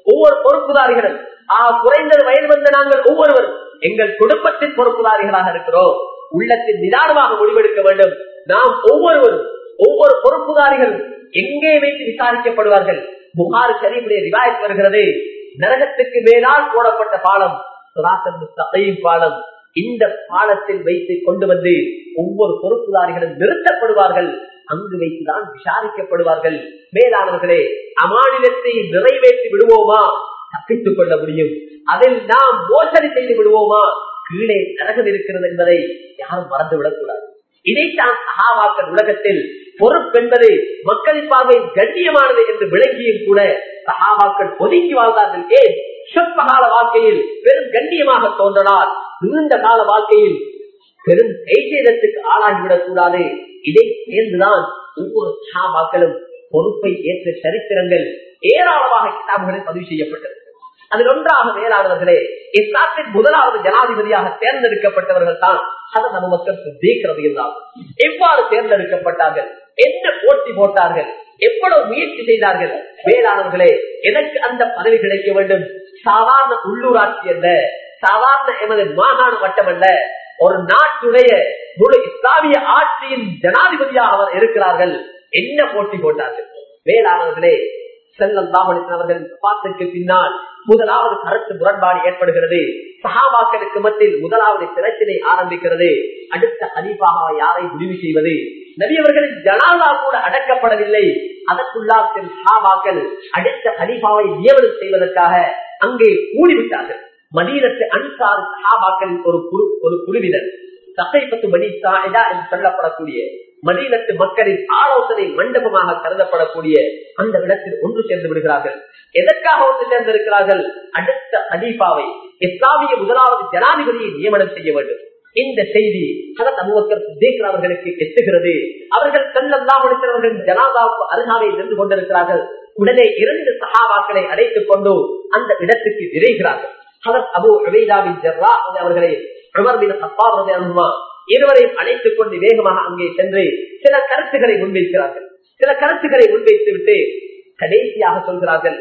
ஒவ்வொரு பொறுப்புதாரிகளும் ஆஹ் குறைந்தது வயது வந்த நாங்கள் ஒவ்வொருவரும் எங்கள் குடும்பத்தின் பொறுப்புதாரிகளாக இருக்கிறோம் உள்ளத்தில் நிதானமாக முடிவெடுக்க வேண்டும் நாம் ஒவ்வொருவரும் ஒவ்வொரு பொறுப்புதாரிகளும் எங்கே வைத்து விசாரிக்கப்படுவார்கள் புகார் ஷரீஃபுடைய ரிவாயத் வருகிறது நரகத்துக்கு மேலால் போடப்பட்ட பாலம் சுராத்தன் முஸ்தகையும் பாலம் இந்த பாலத்தில் வைத்து கொண்டு வந்து ஒவ்வொரு பொறுப்புதாரிகளும் நிறுத்தப்படுவார்கள் அங்கு வைத்துதான் விசாரிக்கப்படுவார்கள் மேலானவர்களே அமானிலத்தை நிறைவேற்றி விடுவோமா தப்பித்துக் கொள்ள முடியும் அதில் நாம் மோசடி செய்து விடுவோமா கீழே நரகம் இருக்கிறது என்பதை யாரும் மறந்துவிடக் கூடாது இதைத்தான் சகாவாக்கள் உலகத்தில் பொறுப்பென்பது மக்களின் பார்வை கண்ணியமானது என்று விளங்கியும் கூட சகாவாக்கள் ஒதுங்கி வாழ்ந்தார்கள் ஏன் சொற்ப கால வாழ்க்கையில் பெரும் கண்ணியமாக தோன்றனால் நீண்ட கால வாழ்க்கையில் பெரும் கைசேதத்துக்கு ஆளாகிவிடக் கூடாது இதை சேர்ந்துதான் ஒவ்வொரு சகாபாக்களும் பொறுப்பை ஏற்ற சரித்திரங்கள் ஏராளமாக கிதாபுகளில் பதிவு செய்யப்பட்டது அதில் ஒன்றாக மேலானவர்களே இஸ்லாத்தின் முதலாவது ஜனாதிபதியாக தேர்ந்தெடுக்கப்பட்டவர்கள் தான் அதன் நம்ம மக்கள் சித்திக்கிறது இருந்தார்கள் எவ்வாறு தேர்ந்தெடுக்கப்பட்டார்கள் என்ன போட்டி போட்டார்கள் எவ்வளவு முயற்சி செய்தார்கள் மேலானவர்களே எனக்கு அந்த பதவி கிடைக்க வேண்டும் சாதாரண உள்ளூராட்சி அல்ல சாதாரண எமது மாகாண மட்டம் அல்ல ஒரு நாட்டுடைய முழு இஸ்லாமிய ஆட்சியின் ஜனாதிபதியாக அவர் இருக்கிறார்கள் என்ன போட்டி போட்டார்கள் மேலானவர்களே செல்லம் தாமலிசன் பாட்டுக்கு பின்னால் முதலாவது கருத்து முரண்பாடு ஏற்படுகிறது சகாபாக்களுக்கு மத்தியில் முதலாவது பிரச்சனை ஆரம்பிக்கிறது அடுத்த அலிபாக யாரை முடிவு செய்வது நபியவர்களின் ஜனாதா கூட அடக்கப்படவில்லை அதற்குள்ளால் சில சகாபாக்கள் அடுத்த அலிபாவை நியமனம் செய்வதற்காக அங்கே கூடிவிட்டார்கள் மதீனத்து அன்சார் சகாபாக்களின் ஒரு குழு ஒரு குழுவினர் சகைப்பத்து மணி சாயிதா என்று சொல்லப்படக்கூடிய மதீனத்து மக்களின் ஆலோசனை மண்டபமாக கருதப்படக்கூடிய அந்த இடத்தில் ஒன்று சேர்ந்து விடுகிறார்கள் எதற்காக ஒன்று சேர்ந்திருக்கிறார்கள் அடுத்த அலீஃபாவை இஸ்லாமிய முதலாவது ஜனாதிபதியை நியமனம் செய்ய வேண்டும் இந்த செய்தி ஹதத் அபுபக்கர் சித்திக் அவர்களுக்கு எட்டுகிறது அவர்கள் செல்லல்லாமலிசவர்களின் ஜனாதாவுக்கு அருகாமை நின்று கொண்டிருக்கிறார்கள் உடனே இரண்டு சகாபாக்களை அழைத்துக் கொண்டு அந்த இடத்துக்கு விரைகிறார்கள் ஹதத் அபு அபைதாவின் ஜர்ரா அவர்களை உமர்பின் கப்பாப் ரலியல்லாஹு இருவரையும் அழைத்துக் கொண்டு வேகமாக அங்கே சென்று சில கருத்துக்களை முன்வைக்கிறார்கள் சில கருத்துக்களை முன்வைத்து விட்டு கடைசியாக சொல்கிறார்கள்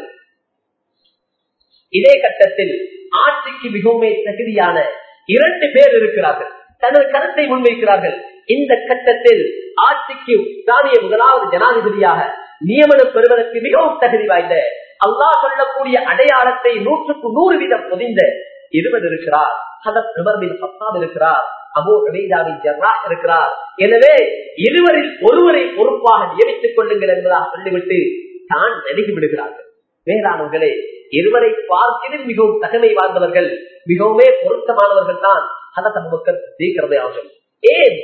இதே கட்டத்தில் ஆட்சிக்கு மிகவும் தகுதியான இரண்டு பேர் இருக்கிறார்கள் தனது கருத்தை முன்வைக்கிறார்கள் இந்த கட்டத்தில் ஆட்சிக்கு இஸ்லாமிய முதலாவது ஜனாதிபதியாக நியமனம் பெறுவதற்கு மிகவும் தகுதி வாய்ந்த அல்லாஹ் சொல்லக்கூடிய அடையாளத்தை நூற்றுக்கு நூறு வீதம் பொதிந்த இருவர் இருக்கிறார் ஹதத் உமர்பின் பத்தாம் இருக்கிறார் அபோ ரபீதாவின் ஜர்ரா இருக்கிறார் எனவே இருவரில் ஒருவரை பொறுப்பாக நியமித்துக் கொள்ளுங்கள் என்பதாக சொல்லிவிட்டு தான் நெருங்கி விடுகிறார்கள் வேளாண்களே இருவரை பார்க்கிறதும் மிகவும் தகமை வாழ்ந்தவர்கள் மிகவுமே பொருத்தமானவர்கள் தான் ஹதத் அபுபக்கர் சீக்கிரமே ஆகும் ஏன்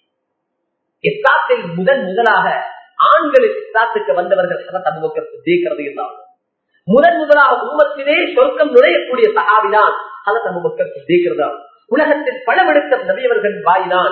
இஸ்லாத்தில் முதன் முதலாக ஆண்களில் இஸ்லாத்துக்கு வந்தவர்கள் ஹதத் அபுபக்கர் சீக்கிரதை இருந்தார்கள் முதன் முதலாக உம்மத்திலே சொர்க்கம் நுழையக்கூடிய சகாவிதான் ஹதத் அபுபக்கர் சீக்கிரதா உலகத்தில் பணமெடுத்த நபியவர்கள் வாயினால்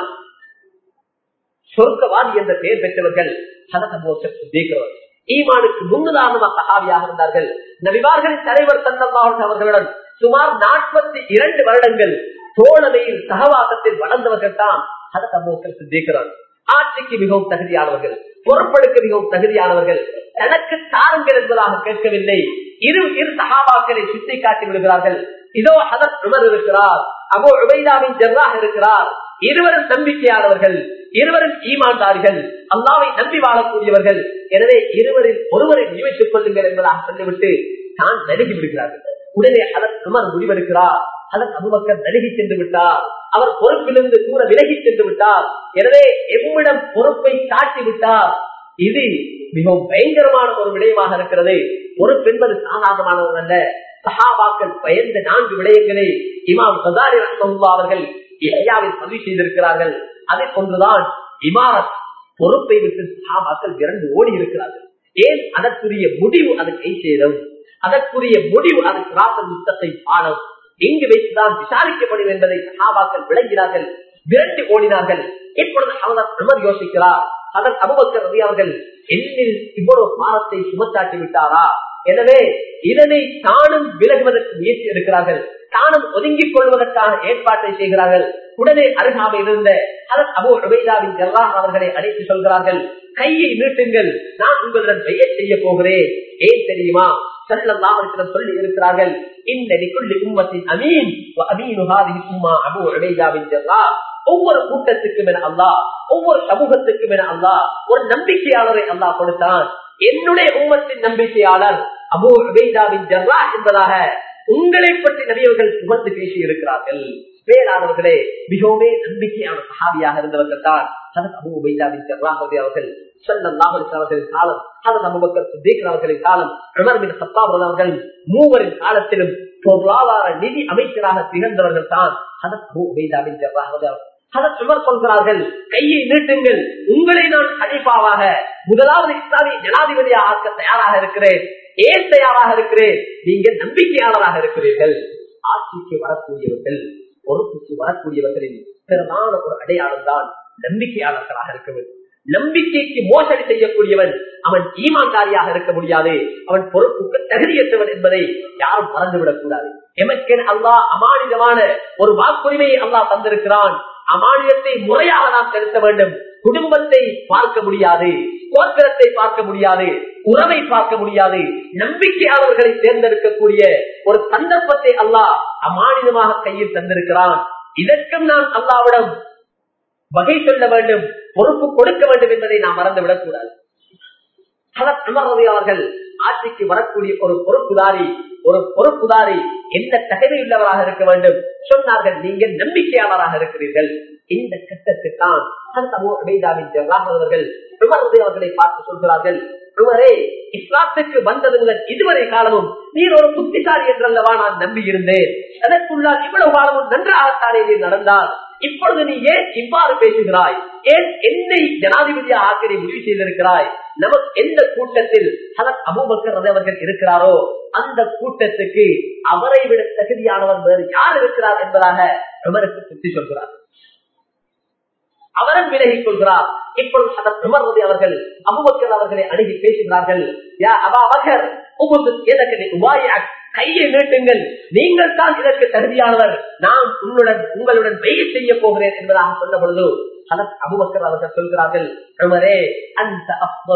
சொர்க்கவாதி என்ற பெயர் பெற்றவர்கள் ஹதத் அபுபக்கர் சீக்கிரவர் ஈமானுக்கு முன்னுதாரணமாக சகாவியாக இருந்தார்கள் நபிவார்களின் தலைவர் தந்தமாக அவர்களுடன் சுமார் நாற்பத்தி இரண்டு வருடங்கள் தோழமையில் சகவாசத்தில் வளர்ந்தவர்கள் தான் ஹதத் அபுபக்கர் சித்திக்கிறார் ஆட்சிக்கு மிகவும் தகுதியானவர்கள் பொறுப்பெடுக்க மிகவும் தகுதியானவர்கள் தனக்கு தாருங்கள் என்பதாக கேட்கவில்லை இரு இரு சகாபாக்களை சுட்டி காட்டி விடுகிறார்கள் இதோ ஹதத் உமர் இருக்கிறார் அபோ உபைதாவின் ஜர்ராக இருக்கிறார் இருவரும் நம்பிக்கையானவர்கள் இருவரும் ஈமான்தார்கள் அல்லாவை நம்பி வாழக்கூடியவர்கள் எனவே இருவரில் ஒருவரை நியமித்துக் கொள்ளுங்கள் என்பதாக சொல்லிவிட்டு தான் நடுகி விடுகிறார்கள் உடனே அதன் உமர் முடிவெடுக்கிறார் அதன் அபுபக்கர் நடுகி சென்று விட்டார் அவர் பொறுப்பிலிருந்து தூர விலகி சென்று விட்டார் எனவே எம்மிடம் பொறுப்பை காட்டி விட்டார் இது மிகவும் பயங்கரமான ஒரு விடயமாக இருக்கிறது பொறுப்பு என்பது சாதாரணமானது அல்ல சஹாபாக்கள் பயந்த நான்கு விடயங்களை இமாம் சதாரி ரஹ்மல்லா அவர்கள் இஹ்யாவில் பதிவு செய்திருக்கிறார்கள் அதை கொண்டுதான் இமாரத் பொறுப்பை விட்டு சஹாபாக்கள் இரண்டு ஓடி இருக்கிறார்கள் ஏன் அதற்குரிய முடிவு அது கை செய்தம் அதற்குரிய முடிவு அது கிராசல் யுத்தத்தை பாடம் எங்கு வைத்துதான் விசாரிக்கப்படும் என்பதை சஹாபாக்கள் விளங்கினார்கள் விரட்டி ஓடினார்கள் இப்பொழுது அவர் அமர் யோசிக்கிறார் அதன் அபுபக்கர் ரவி அவர்கள் என்னில் இவ்வளவு பாரத்தை சுமத்தாட்டி விட்டாரா எனவே இதனை தானும் விலகுவதற்கு முயற்சி எடுக்கிறார்கள் தானும் ஒதுங்கிக் கொள்வதற்கான ஏற்பாட்டை செய்கிறார்கள் உடனே அருகாமையில் இருந்த அதன் அபு உபைதாவின் ஜல்லாஹ் அவர்களை அழைத்து சொல்கிறார்கள் கையை நீட்டுங்கள் நான் உங்களுடன் பெயர் செய்ய போகிறேன் ஏன் தெரியுமா செல்லலாம் சொல்லி இருக்கிறார்கள் இந்த நிக்குள்ளி உம்மத்தின் அமீன் அமீனுஹாதி உம்மா அபு உபைதாவின் ஜர்ரா ஒவ்வொரு கூட்டத்துக்கும் என அல்லா ஒவ்வொரு சமூகத்துக்கும் என அல்லா ஒரு நம்பிக்கையாளரை அல்லா கொடுத்தான் என்னுடைய உம்மத்தின் நம்பிக்கையாளர் அபு உபைதாவின் ஜர்ரா என்பதாக உங்களை பற்றி நபியவர்கள் சுமந்து பேசி இருக்கிறார்கள் வேளாளர்களே மிகவுமே நம்பிக்கையான சகாவியாக இருந்தவர்கள் தான் அபு உபைதாவின் ஜர்ராஹதி அவர்கள் அவர்களின் காலம் ஹதத் அபுபக்கர் சித்திக் அவர்களின் காலம் உமர் பின் சத்தாப் அவர்கள் மூவரின் காலத்திலும் பொருளாதார நிதி அமைச்சராக திகழ்ந்தவர்கள் தான் ஹதத் அபு உபைதாவின் ஜர்ராஹதி அவர்கள் சொல்கிறார்கள் கையை நீட்டுங்கள் உங்களை நான் ஹனிபாவாக முதலாவது இஸ்லாமிய ஜனாதிபதியாக ஆக்க தயாராக இருக்கிறேன் ஏன் தயாராக இருக்கிறேன் நீங்கள் நம்பிக்கையாளராக இருக்கிறீர்கள் ஆட்சிக்கு வரக்கூடியவர்கள் பொறுப்புக்கு வரக்கூடியவர்களின் பிரதான ஒரு அடையாளம் தான் நம்பிக்கையாளர்களாக இருக்க வேண்டும் நம்பிக்கைக்கு மோசடி செய்யக்கூடியவன் அவன் ஈமான்தாரியாக இருக்க முடியாது அவன் பொறுப்புக்கு தகுதியற்றவன் என்பதை யாரும் மறந்துவிடக் கூடாது எமக்கென் அல்லாஹ் அமானிதமான ஒரு வாக்குரிமையை அல்லாஹ் தந்திருக்கிறான் அமானியத்தை முறையாக நாம் செலுத்த வேண்டும் குடும்பத்தை பார்க்க முடியாது கோத்திரத்தை பார்க்க முடியாது உறவை பார்க்க முடியாது நம்பிக்கையாளர்களை தேர்ந்தெடுக்கக்கூடிய ஒரு சந்தர்ப்பத்தை அல்லாஹ் அமானிதமாக கையில் தந்திருக்கிறான் இதற்கும் நான் அல்லாவிடம் வகை சொல்ல வேண்டும் பொறுப்பு கொடுக்க வேண்டும் என்பதை நாம் மறந்துவிடக் கூடாது அவர்கள் ஆட்சிக்கு வரக்கூடிய ஒரு பொறுப்புதாரி ஒரு பொறுப்புதாரி எந்த தகுதியுள்ளவராக இருக்க வேண்டும் சொன்னார்கள் நீங்கள் நம்பிக்கையாளராக இருக்கிறீர்கள் இந்த கட்டத்துத்தான் அவர்கள் அவர்களை பார்த்து சொல்கிறார்கள் இவரே இஸ்லாத்துக்கு வந்தது முதல் இதுவரை காலமும் நீர் ஒரு புத்திசாலி என்றல்லவா நான் நம்பி இருந்தேன் அதற்குள்ளால் இவ்வளவு காலமும் நன்றாகத்தானே நீ நடந்தால் இப்பொழுது நீ ஏன் இவ்வாறு பேசுகிறாய் ஏன் என்னை ஜனாதிபதியா ஆக்கினை முடிவு செய்திருக்கிறாய் நமக்கு எந்த கூட்டத்தில் அபூபக்கர் அவர்கள் இருக்கிறாரோ அந்த கூட்டத்துக்கு அவரை விட தகுதியானவர் வேறு யார் இருக்கிறார் என்பதாக உமருக்கு சுத்தி சொல்கிறார் அவரும் விலகிக் கொள்கிறார் இப்பொழுது உமர்வதி அவர்கள் அபுபக்கர் அவர்களை அணுகி பேசுகிறார்கள் யா அபாபக்கர் கையை நீட்டுங்கள் நீங்கள் தான் இதற்கு தகுதியானவர் நான் உன்னுடன் உங்களுடன் வெய செய்ய போகிறேன் என்பதாக சொன்ன பொழுது அபுபக்கர் அவர்கள் சொல்கிறார்கள் உமரே அந்த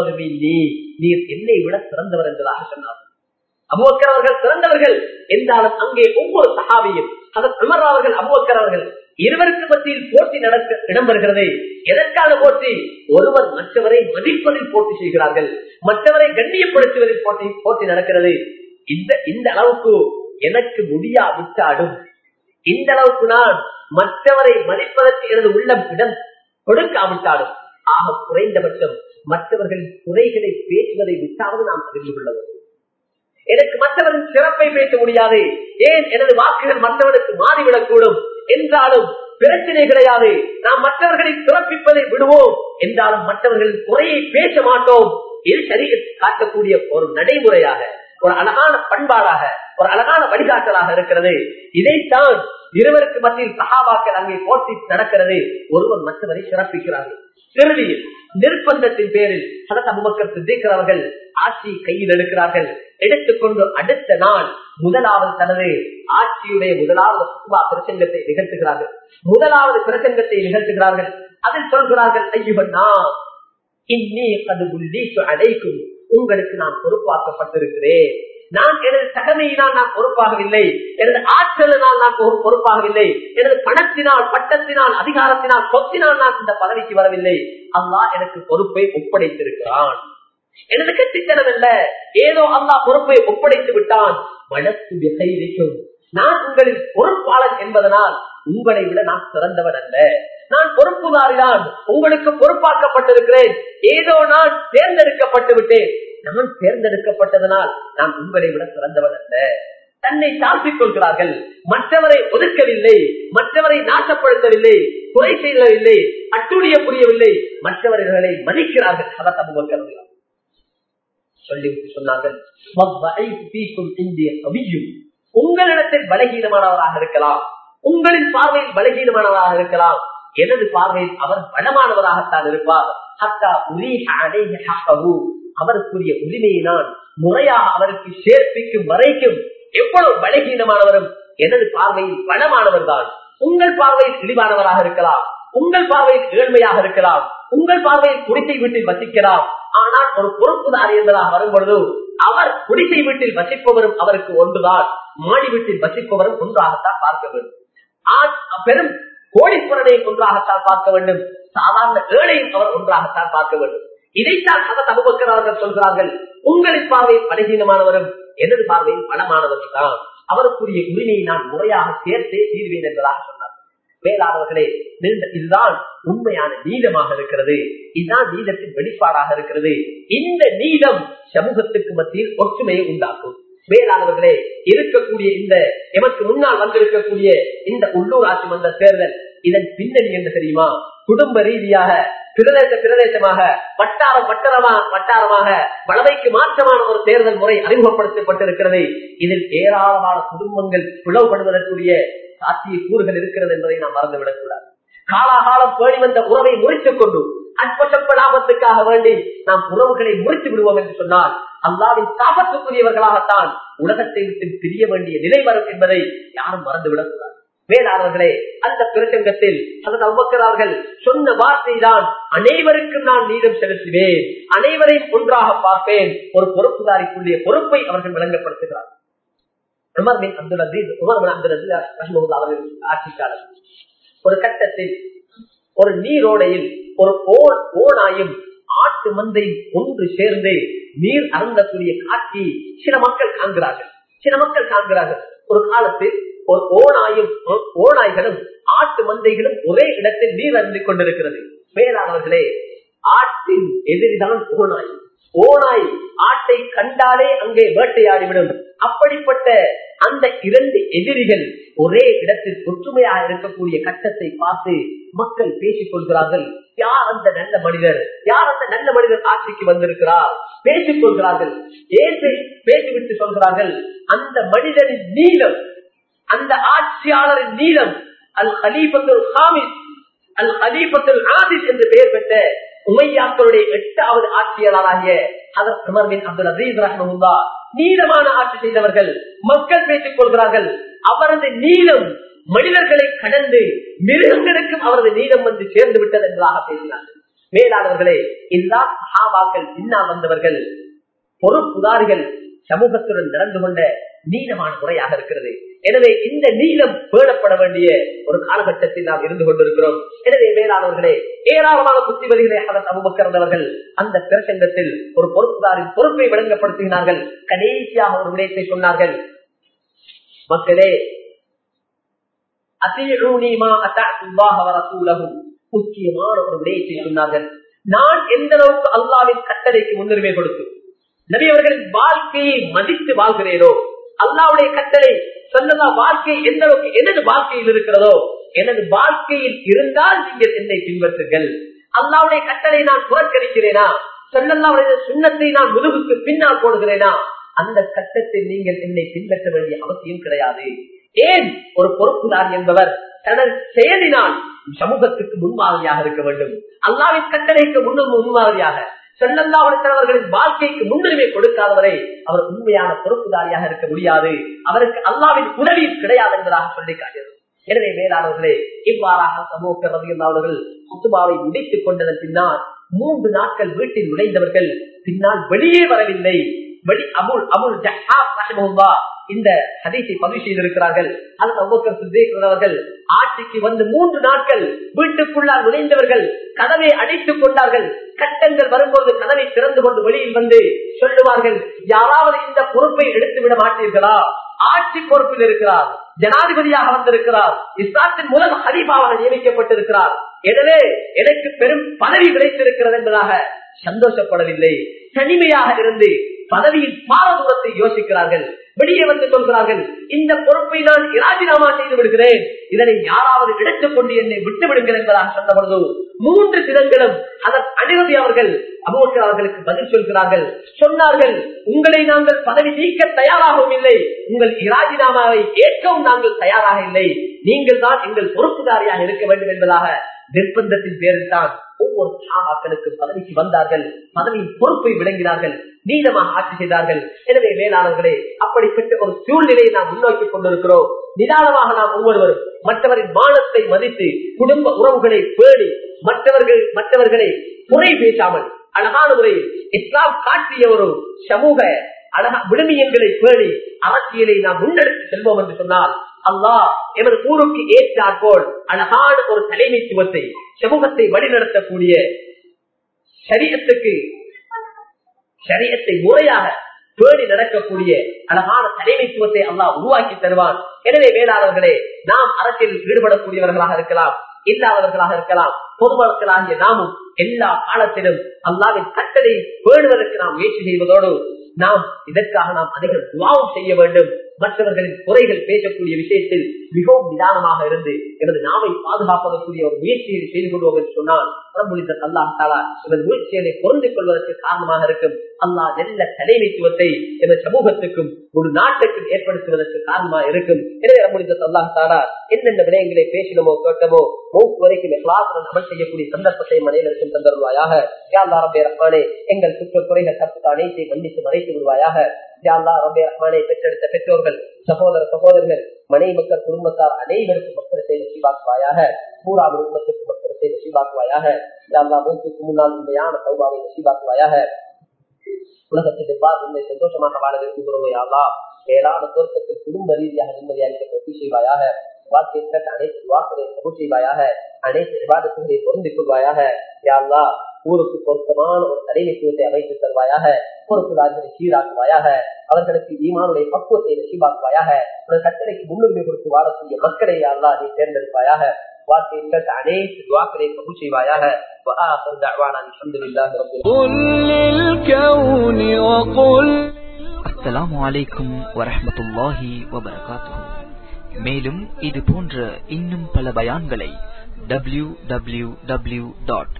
நீர் என்னை விட சிறந்தவர் என்பதாக சொன்னார்கள் அபுபக்கர் அவர்கள் சிறந்தவர்கள் என்றாலும் அங்கே ஒவ்வொரு சகாவியும் அதற்கு உமர் அவர்கள் அபுபக்கர் அவர்கள் இருவருக்கு மத்தியில் போட்டி நடக்க இடம்பெறுகிறது எதற்கான போட்டி ஒருவர் மற்றவரை மதிப்பதில் போட்டி செய்கிறார்கள் மற்றவரை கண்ணியப்படுத்துவதில் போட்டி போட்டி நடக்கிறது இந்த இந்த அளவுக்கு எனக்கு முடியா விட்டாடும் இந்த அளவுக்கு நான் மற்றவரை மதிப்பதற்கு எனது உள்ளம் இடம் கொடுக்காவிட்டாலும் ஆக குறைந்தபட்சம் மற்றவர்களின் குறைகளை பேசுவதை விட்டாவது நாம் தெரிந்து கொள்ள வேண்டும் எனக்கு மற்றவரின் சிறப்பை பேச முடியாது ஏன் எனது வாக்குகள் மற்றவனுக்கு மாறிவிடக்கூடும் என்றாலும் பிரச்சனை கிடையாது நாம் மற்றவர்களை சிறப்பிப்பதை விடுவோம் என்றாலும் மற்றவர்களின் குறையை பேச மாட்டோம் இது சரி காட்டக்கூடிய ஒரு நடைமுறையாக ஒரு அழகான பண்பாடாக ஒரு அழகான வழிகாட்டலாக இருக்கிறது இதைத்தான் இருவருக்கு மத்தியில் சகாபாக்கள் அங்கே போட்டி நடக்கிறது ஒருவர் மற்றவரை சிறப்பிக்கிறார்கள் இறுதியில் நிர்பந்தத்தின் பேரில் சதத் அபுபக்கர் சித்திகர் அவர்கள் ஆட்சியை கையில் எடுக்கிறார்கள் எடுத்துக்கொண்டு அடுத்த நாள் முதலாவது தனது ஆட்சியுடைய முதலாவது சுபா பிரசங்கத்தை நிகழ்த்துகிறார்கள் முதலாவது பிரசங்கத்தை நிகழ்த்துகிறார்கள் அதில் சொல்கிறார்கள் ஐயுவண்ணா இன்னி அது உள்ளீட்டு அழைக்கும் உங்களுக்கு நான் பொறுப்பாக்கப்பட்டிருக்கிறேன் நான் எனது தகமையினால் நான் பொறுப்பாகவில்லை எனது ஆற்றலினால் நான் பொறுப்பாகவில்லை எனது பணத்தினால் பட்டத்தினால் அதிகாரத்தினால் சொத்தினால் நான் இந்த பதவிக்கு வரவில்லை அல்லா எனக்கு பொறுப்பை ஒப்படைத்திருக்கிறான் எனது கட்டித்தனம் அல்ல ஏதோ அல்லா பொறுப்பை ஒப்படைத்து விட்டான் மனசு விசைக்கும் நான் உங்களின் பொறுப்பாளன் என்பதனால் உங்களை விட நான் சிறந்தவன் அல்ல நான் பொறுப்புதாரிதான் உங்களுக்கு பொறுப்பாக்கப்பட்டிருக்கிறேன் ஏதோ நான் தேர்ந்தெடுக்கப்பட்டு விட்டேன் நான் தேர்ந்தெடுக்கப்பட்டதனால் நான் உங்களை விட சிறந்தவன் அல்ல தன்னை தாழ்த்திக் கொள்கிறார்கள் மற்றவரை ஒதுக்கவில்லை மற்றவரை நாசப்படுத்தவில்லை குறை செய்யவில்லை அட்டுடைய புரியவில்லை மற்றவர்களை மதிக்கிறார்கள் சத சமூகம் சொல்லிவிட்டு சொன்னார்கள் உங்களிடத்தில் பலகீனமானவராக இருக்கலாம் உங்களின் பார்வையில் பலகீனமானவராக இருக்கலாம் எனது பார்வையில் அவர் பலமானவராகத்தான் இருப்பார் ஹத்தா அவருக்குரிய உரிமையை நான் முறையாக அவருக்கு சேர்ப்பிக்கும் வரைக்கும் எவ்வளவு பலகீனமானவரும் எனது பார்வையில் பலமானவர் தான் உங்கள் பார்வையில் இழிவானவராக இருக்கலாம் உங்கள் பார்வையில் ஏழ்மையாக இருக்கலாம் உங்கள் பார்வையில் குடிசை வீட்டில் வசிக்கலாம் ஆனால் ஒரு பொறுப்புதாரி என்பதாக வரும்பொழுது அவர் குடிசை வீட்டில் வசிப்பவரும் அவருக்கு ஒன்றுதான் மாடி வீட்டில் வசிப்பவரும் ஒன்றாகத்தான் பார்க்க வேண்டும் ஆண் பெரும் கோடீஸ்வரனை ஒன்றாகத்தான் பார்க்க வேண்டும் சாதாரண ஏழையும் அவர் ஒன்றாகத்தான் பார்க்க வேண்டும் இதைத்தான் அவர் அபுபக்கரார்கள் சொல்கிறார்கள் உங்களின் பார்வையில் பலகீனமானவரும் எனது பார்வையில் பலமானவர்கள் தான் அவருக்குரிய உரிமையை நான் முறையாக சேர்த்தே தீர்வேன் என்பதாக சொன்னார் மேலானவர்களே நீண்ட இதுதான் உண்மையான நீதமாக இருக்கிறது இதுதான் நீதத்தின் வெளிப்பாடாக இருக்கிறது இந்த நீதம் சமூகத்துக்கு மத்தியில் ஒற்றுமையை உண்டாக்கும் மேலானவர்களே இருக்கக்கூடிய இந்த எமக்கு முன்னால் வந்திருக்கக்கூடிய இந்த உள்ளூராட்சி மன்ற தேர்தல் இதன் பின்னணி என்ன தெரியுமா குடும்ப ரீதியாக பிரதேச பிரதேசமாக வட்டாரம் வட்டாரமா வட்டாரமாக வளமைக்கு மாற்றமான ஒரு தேர்தல் முறை அறிமுகப்படுத்தப்பட்டிருக்கிறது இதில் ஏராளமான குடும்பங்கள் பிளவுபடுவதற்குரிய சாத்திய கூறுகள் இருக்கிறது என்பதை நாம் மறந்துவிடக் கூடாது காலாகாலம் பேணி வந்த உறவை முறித்துக் கொண்டு அற்பசப்ப லாபத்துக்காக வேண்டி நாம் உறவுகளை முறித்து விடுவோம் என்று சொன்னால் அல்லாவின் சாபத்துக்குரியவர்களாகத்தான் உலகத்தை விட்டு பிரிய வேண்டிய நிலை வரும் என்பதை யாரும் மறந்துவிடக் கூடாது வேளாளர்களே அந்த பிரசங்கத்தில் அதன் அவ்வக்கிறார்கள் சொன்ன வார்த்தை தான் அனைவருக்கும் நான் நீதம் செலுத்துவேன் அனைவரையும் ஒன்றாக பார்ப்பேன் ஒரு பொறுப்புதாரிக்குரிய பொறுப்பை அவர்கள் விளங்கப்படுத்துகிறார் Umar bin Abdul Aziz Umar bin Abdul Aziz ரஹ்மத்துல்லாஹி அவர்கள் ஆட்சிக்காரர் ஒரு கட்டத்தில் ஒரு நீரோடையில் ஒரு ஓ- ஓநாயும் ஆட்டு மந்தையும் ஒன்று சேர்ந்து நீர் அருந்தக்கூடிய காட்சி சில மக்கள் காண்கிறார்கள் சில மக்கள் காண்கிறார்கள் ஒரு காலத்தில் ஒரு ஓநாயும் ஓ- ஓநாய்களும் ஆட்டு மந்தைகளும் ஒரே இடத்தில் நீர் அருந்திக் கொண்டிருக்கிறது மேலானவர்களே ஆட்டின் எதிரிதான் ஓநாய் ஓநாய் ஆட்டை கண்டாலே அங்கே வேட்டையாடிவிடும் அப்படிப்பட்ட அந்த இரண்டு எதிரிகள் ஒரே இடத்தில் ஒற்றுமையாக இருக்கக்கூடிய கட்டத்தை பார்த்து மக்கள் பேசிக் கொள்கிறார்கள் யார் அந்த நல்ல மனிதர் யார் அந்த நல்ல மனிதர் ஆட்சிக்கு வந்திருக்கிறார் பேசிக் கொள்கிறார்கள் ஏசை பேசிவிட்டு சொல்கிறார்கள் அந்த மனிதனின் நீளம் அந்த ஆட்சியாளரின் நீளம் அல் ஹலீபத்துல் ஹாமிஸ் அல் ஹலீபத்துல் ஆதில் என்று பெயர் பெற்ற உமையாக்களுடைய எட்டாவது ஆட்சியாளராகிய அதற்கு உமர்பின் அப்துல் அசீஸ் ரஹ்மஹுல்லா நீளமான ஆட்சி செய்தவர்கள் மக்கள் பேசிக் கொள்கிறார்கள் அவரது நீளம் மனிதர்களை கடந்து மிருகங்களுக்கும் அவரது நீளம் வந்து சேர்ந்து விட்டது என்பதாக பேசினார்கள் மேலானவர்களே இதுதான் சஹாபாக்கள் பின்னால் வந்தவர்கள் பொறுப்புதாரிகள் சமூகத்துடன் நடந்து கொண்ட நீளமான முறையாக இருக்கிறது எனவே இந்த நீளம் பேணப்பட வேண்டிய ஒரு காலகட்டத்தில் நாம் இருந்து கொண்டிருக்கிறோம் எனவே மேலானவர்களே ஏராளமான புத்திமதிகளை அவர் அமுமக்கிறவர்கள் அந்த பிரசங்கத்தில் ஒரு பொறுப்புதாரின் பொறுப்பை விளங்கப்படுத்துகிறார்கள் கடைசியாக ஒரு விடயத்தை சொன்னார்கள் மக்களே அசீழூனிமா அல்லாஹ் வரசூலகும் முக்கியமான ஒரு விடயத்தை சொன்னார்கள் நான் எந்த அளவுக்கு அல்லாவின் கட்டளைக்கு முன்னுரிமை கொடுத்து நபி அவர்களின் வாழ்க்கையை மதித்து வாழ்கிறேனோ அல்லாவுடைய கட்டளை சொல்லலா வாழ்க்கை எந்த அளவுக்கு எனது வாழ்க்கையில் இருக்கிறதோ எனது வாழ்க்கையில் இருந்தால் நீங்கள் என்னை பின்பற்றுங்கள் அல்லாவுடைய கட்டளை நான் புறக்கணிக்கிறேனா சொல்லல்லாவுடைய சுண்ணத்தை நான் முதுகுக்கு பின்னால் போடுகிறேனா அந்த கட்டத்தில் நீங்கள் என்னை பின்பற்ற வேண்டிய அவசியம் கிடையாது ஏன் ஒரு பொறுப்புதார் என்பவர் தனது செயலினால் சமூகத்துக்கு முன்மாதிரியாக இருக்க வேண்டும் அல்லாவின் கட்டளைக்கு முன்னும் முன்மாதிரியாக செல்லல்லாவர்களின் வாழ்க்கைக்கு முன்னுரிமை கொடுக்காதவரை அவர் உண்மையான பொறுப்புதாரியாக இருக்க முடியாது அவருக்கு அல்லாவின் உதவி கிடையாது என்பதாக சொல்லி காட்டியது எனவே மேலாளர்களே இவ்வாறாக சமூக ரவியல்லாளர்கள் குத்துபாவை முடித்துக் கொண்டதன் பின்னால் மூன்று நாட்கள் வீட்டில் நுழைந்தவர்கள் பின்னால் வெளியே வரவில்லை வெளி அபுல் அபுல் ஜஹாப் ரஹிமஹுல்லா இந்த ஹதீஸை பதிவு செய்திருக்கிறார்கள் அந்த அபூபக்கர் சித்திக் அவர்கள் ஆட்சிக்கு வந்து மூன்று நாட்கள் வீட்டுக்குள்ளால் நுழைந்தவர்கள் கதவை அடைத்துக் கொண்டார்கள் கட்டங்கள் வரும்போது கதவை திறந்து கொண்டு வெளியில் வந்து சொல்லுவார்கள் யாராவது இந்த பொறுப்பை எடுத்து விட மாட்டீர்களா ஆட்சி பொறுப்பில் இருக்கிறார் ஜனாதிபதியாக வந்திருக்கிறார் இஸ்லாத்தின் முதல் ஹரிபாவாக நியமிக்கப்பட்டிருக்கிறார் எனவே எனக்கு பெரும் பதவி கிடைத்திருக்கிறது என்பதாக சந்தோஷப்படவில்லை தனிமையாக இருந்து பதவியின் பாரதூரத்தை யோசிக்கிறார்கள் வெளியே வந்து சொல்கிறார்கள் இந்த பொறுப்பை நான் ராஜினாமா செய்து விடுகிறேன் இதனை யாராவது எடுத்துக் கொண்டு என்னை விட்டு விடுங்கள் என்பதாக சொன்ன பொழுது மூன்று தினங்களும் அதன் அனுமதி அவர்கள் அபோக்கர் அவர்களுக்கு பதில் சொல்கிறார்கள் சொன்னார்கள் உங்களை நாங்கள் பதவி நீக்க தயாராகவும் இல்லை உங்கள் இராஜினாமாவை ஏற்கவும் நாங்கள் தயாராக இல்லை நீங்கள் தான் எங்கள் பொறுப்புதாரியாக இருக்க வேண்டும் என்பதாக நிர்பந்தத்தின் பேரில் தான் ஒவ்வொரு சாபாக்களுக்கு பதவிக்கு வந்தார்கள் பதவியின் பொறுப்பை விளங்கினார்கள் நீளமாக ஆட்சி செய்தார்கள் எனவே மேலாளர்களே அப்படிப்பட்ட ஒரு சூழ்நிலையை நாம் முன்னோக்கி கொண்டிருக்கிறோம் நிதானமாக நாம் ஒவ்வொருவரும் மற்றவரின் மானத்தை மதித்து குடும்ப உறவுகளை பேணி மற்றவர்கள் மற்றவர்களை குறை பேசாமல் அழகான முறையில் இஸ்லாம் காட்டிய ஒரு சமூக அழகா விடுமியங்களை பேணி அரசியலை நாம் முன்னெடுத்து செல்வோம் என்று சொன்னால் அல்லாஹ் எமது ஊருக்கு ஏற்றாற்போல் அழகான ஒரு தலைமைத்துவத்தை சமூகத்தை வழிநடத்தக்கூடிய சரியத்துக்கு சரியத்தை முறையாக பேணி நடக்கக்கூடிய அழகான தலைமைத்துவத்தை அல்லாஹ் உருவாக்கி தருவான் எனவே வேளாளர்களே நாம் அரசியலில் ஈடுபடக்கூடியவர்களாக இருக்கலாம் இல்லாதவர்களாக இருக்கலாம் பொதுமக்களாகிய நாமும் எல்லா காலத்திலும் அல்லாவின் கட்டளை பேணுவதற்கு நாம் முயற்சி செய்வதோடு நாம் இதற்காக நாம் அதிகம் துவாவும் செய்ய வேண்டும் மற்றவர்களின் குறைகள் பேசக்கூடிய விஷயத்தில் மிகவும் நிதானமாக இருந்து எனது நாவை பாதுகாப்பதற்குரிய ஒரு முயற்சியை செய்து கொள்வோம் என்று சொன்னால் பிரபுலித்த அல்லாஹ் தாலா எனது முயற்சியை பொருந்திக் கொள்வதற்கு காரணமாக இருக்கும் அல்லாஹ் நல்ல தலைமைத்துவத்தை எனது சமூகத்துக்கும் ஒரு நாட்டுக்கும் ஏற்படுத்துவதற்கு காரணமாக இருக்கும் எனவே பிரபுலித்த அல்லாஹ் தாலா என்னென்ன விடயங்களை பேசினமோ கேட்டமோ மூக்கு வரைக்கும் எல்லாத்துடன் அமல் செய்யக்கூடிய சந்தர்ப்பத்தை மனைவருக்கும் தந்தருவாயாக யாழ்லா ரபே ரஹ்மானே எங்கள் குற்ற குறைகள் தப்பு அனைத்தை மன்னித்து மறைத்து விடுவாயாக யாழ்லா ரபே ரஹ்மானை பெற்றெடுத்த பெற்றோர்கள் சகோதர சகோதரர்கள் மனைவி மக்கள் குடும்பத்தார் அனைவருக்கும் மக்கள் செய்த சீவாக்குவாயாக பூரா குடும்பத்திற்கு மக்கள் செய்த சீவாக்குவாயாக யாழ்லா மூத்துக்கு முன்னால் உண்மையான சௌபாவை சீவாக்குவாயாக உலகத்துக்கு பார் உண்மை சந்தோஷமாக வாழ விரும்புகிறோம் யாழ்லா மேலான தோற்றத்தில் குடும்ப ரீதியாக நிம்மதியாக ஒத்தி செய்வாயாக வாழ்க்கையை அனைத்து வாக்குகளை சமூக செய்வாயாக அனைத்து விவாதத்துகளை பொருந்திக் கொள்வாயாக யாழ்லா ஊருக்கு பொருத்தமான ஒரு தலைமைத்துவத்தை அமைத்து தருவாயாக பொறுப்புதாரிகளை சீராக்குவாயாக அவர்களுக்கு ஈமானுடைய பக்குவத்தை நசீபாக்குவாயாக ஒரு கட்டளைக்கு முன்னுரிமை கொடுத்து வாழக்கூடிய மக்களை அல்லா நீ தேர்ந்தெடுப்பாயாக வாழ்க்கையை அனைத்து துவாக்களை பகு செய்வாயாக وآخر دعوانا الحمد لله رب قل للكون وقل அஸ்ஸலாமு அலைக்கும் வரஹ்மத்துல்லாஹி வபரகாத்துஹு மேலும் இது போன்ற இன்னும் பல பயான்களை டபிள்யூ டபிள்யூ டபிள்யூ டாட்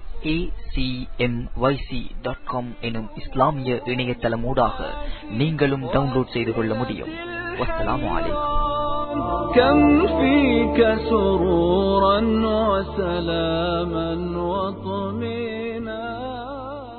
எனும் இஸ்லாமிய இணையதளமூடாக நீங்களும் டவுன்லோட் செய்து கொள்ள முடியும் வஸ்ஸலாமு அலைக்கும் كم فيك سرورا وسلاما وطمينا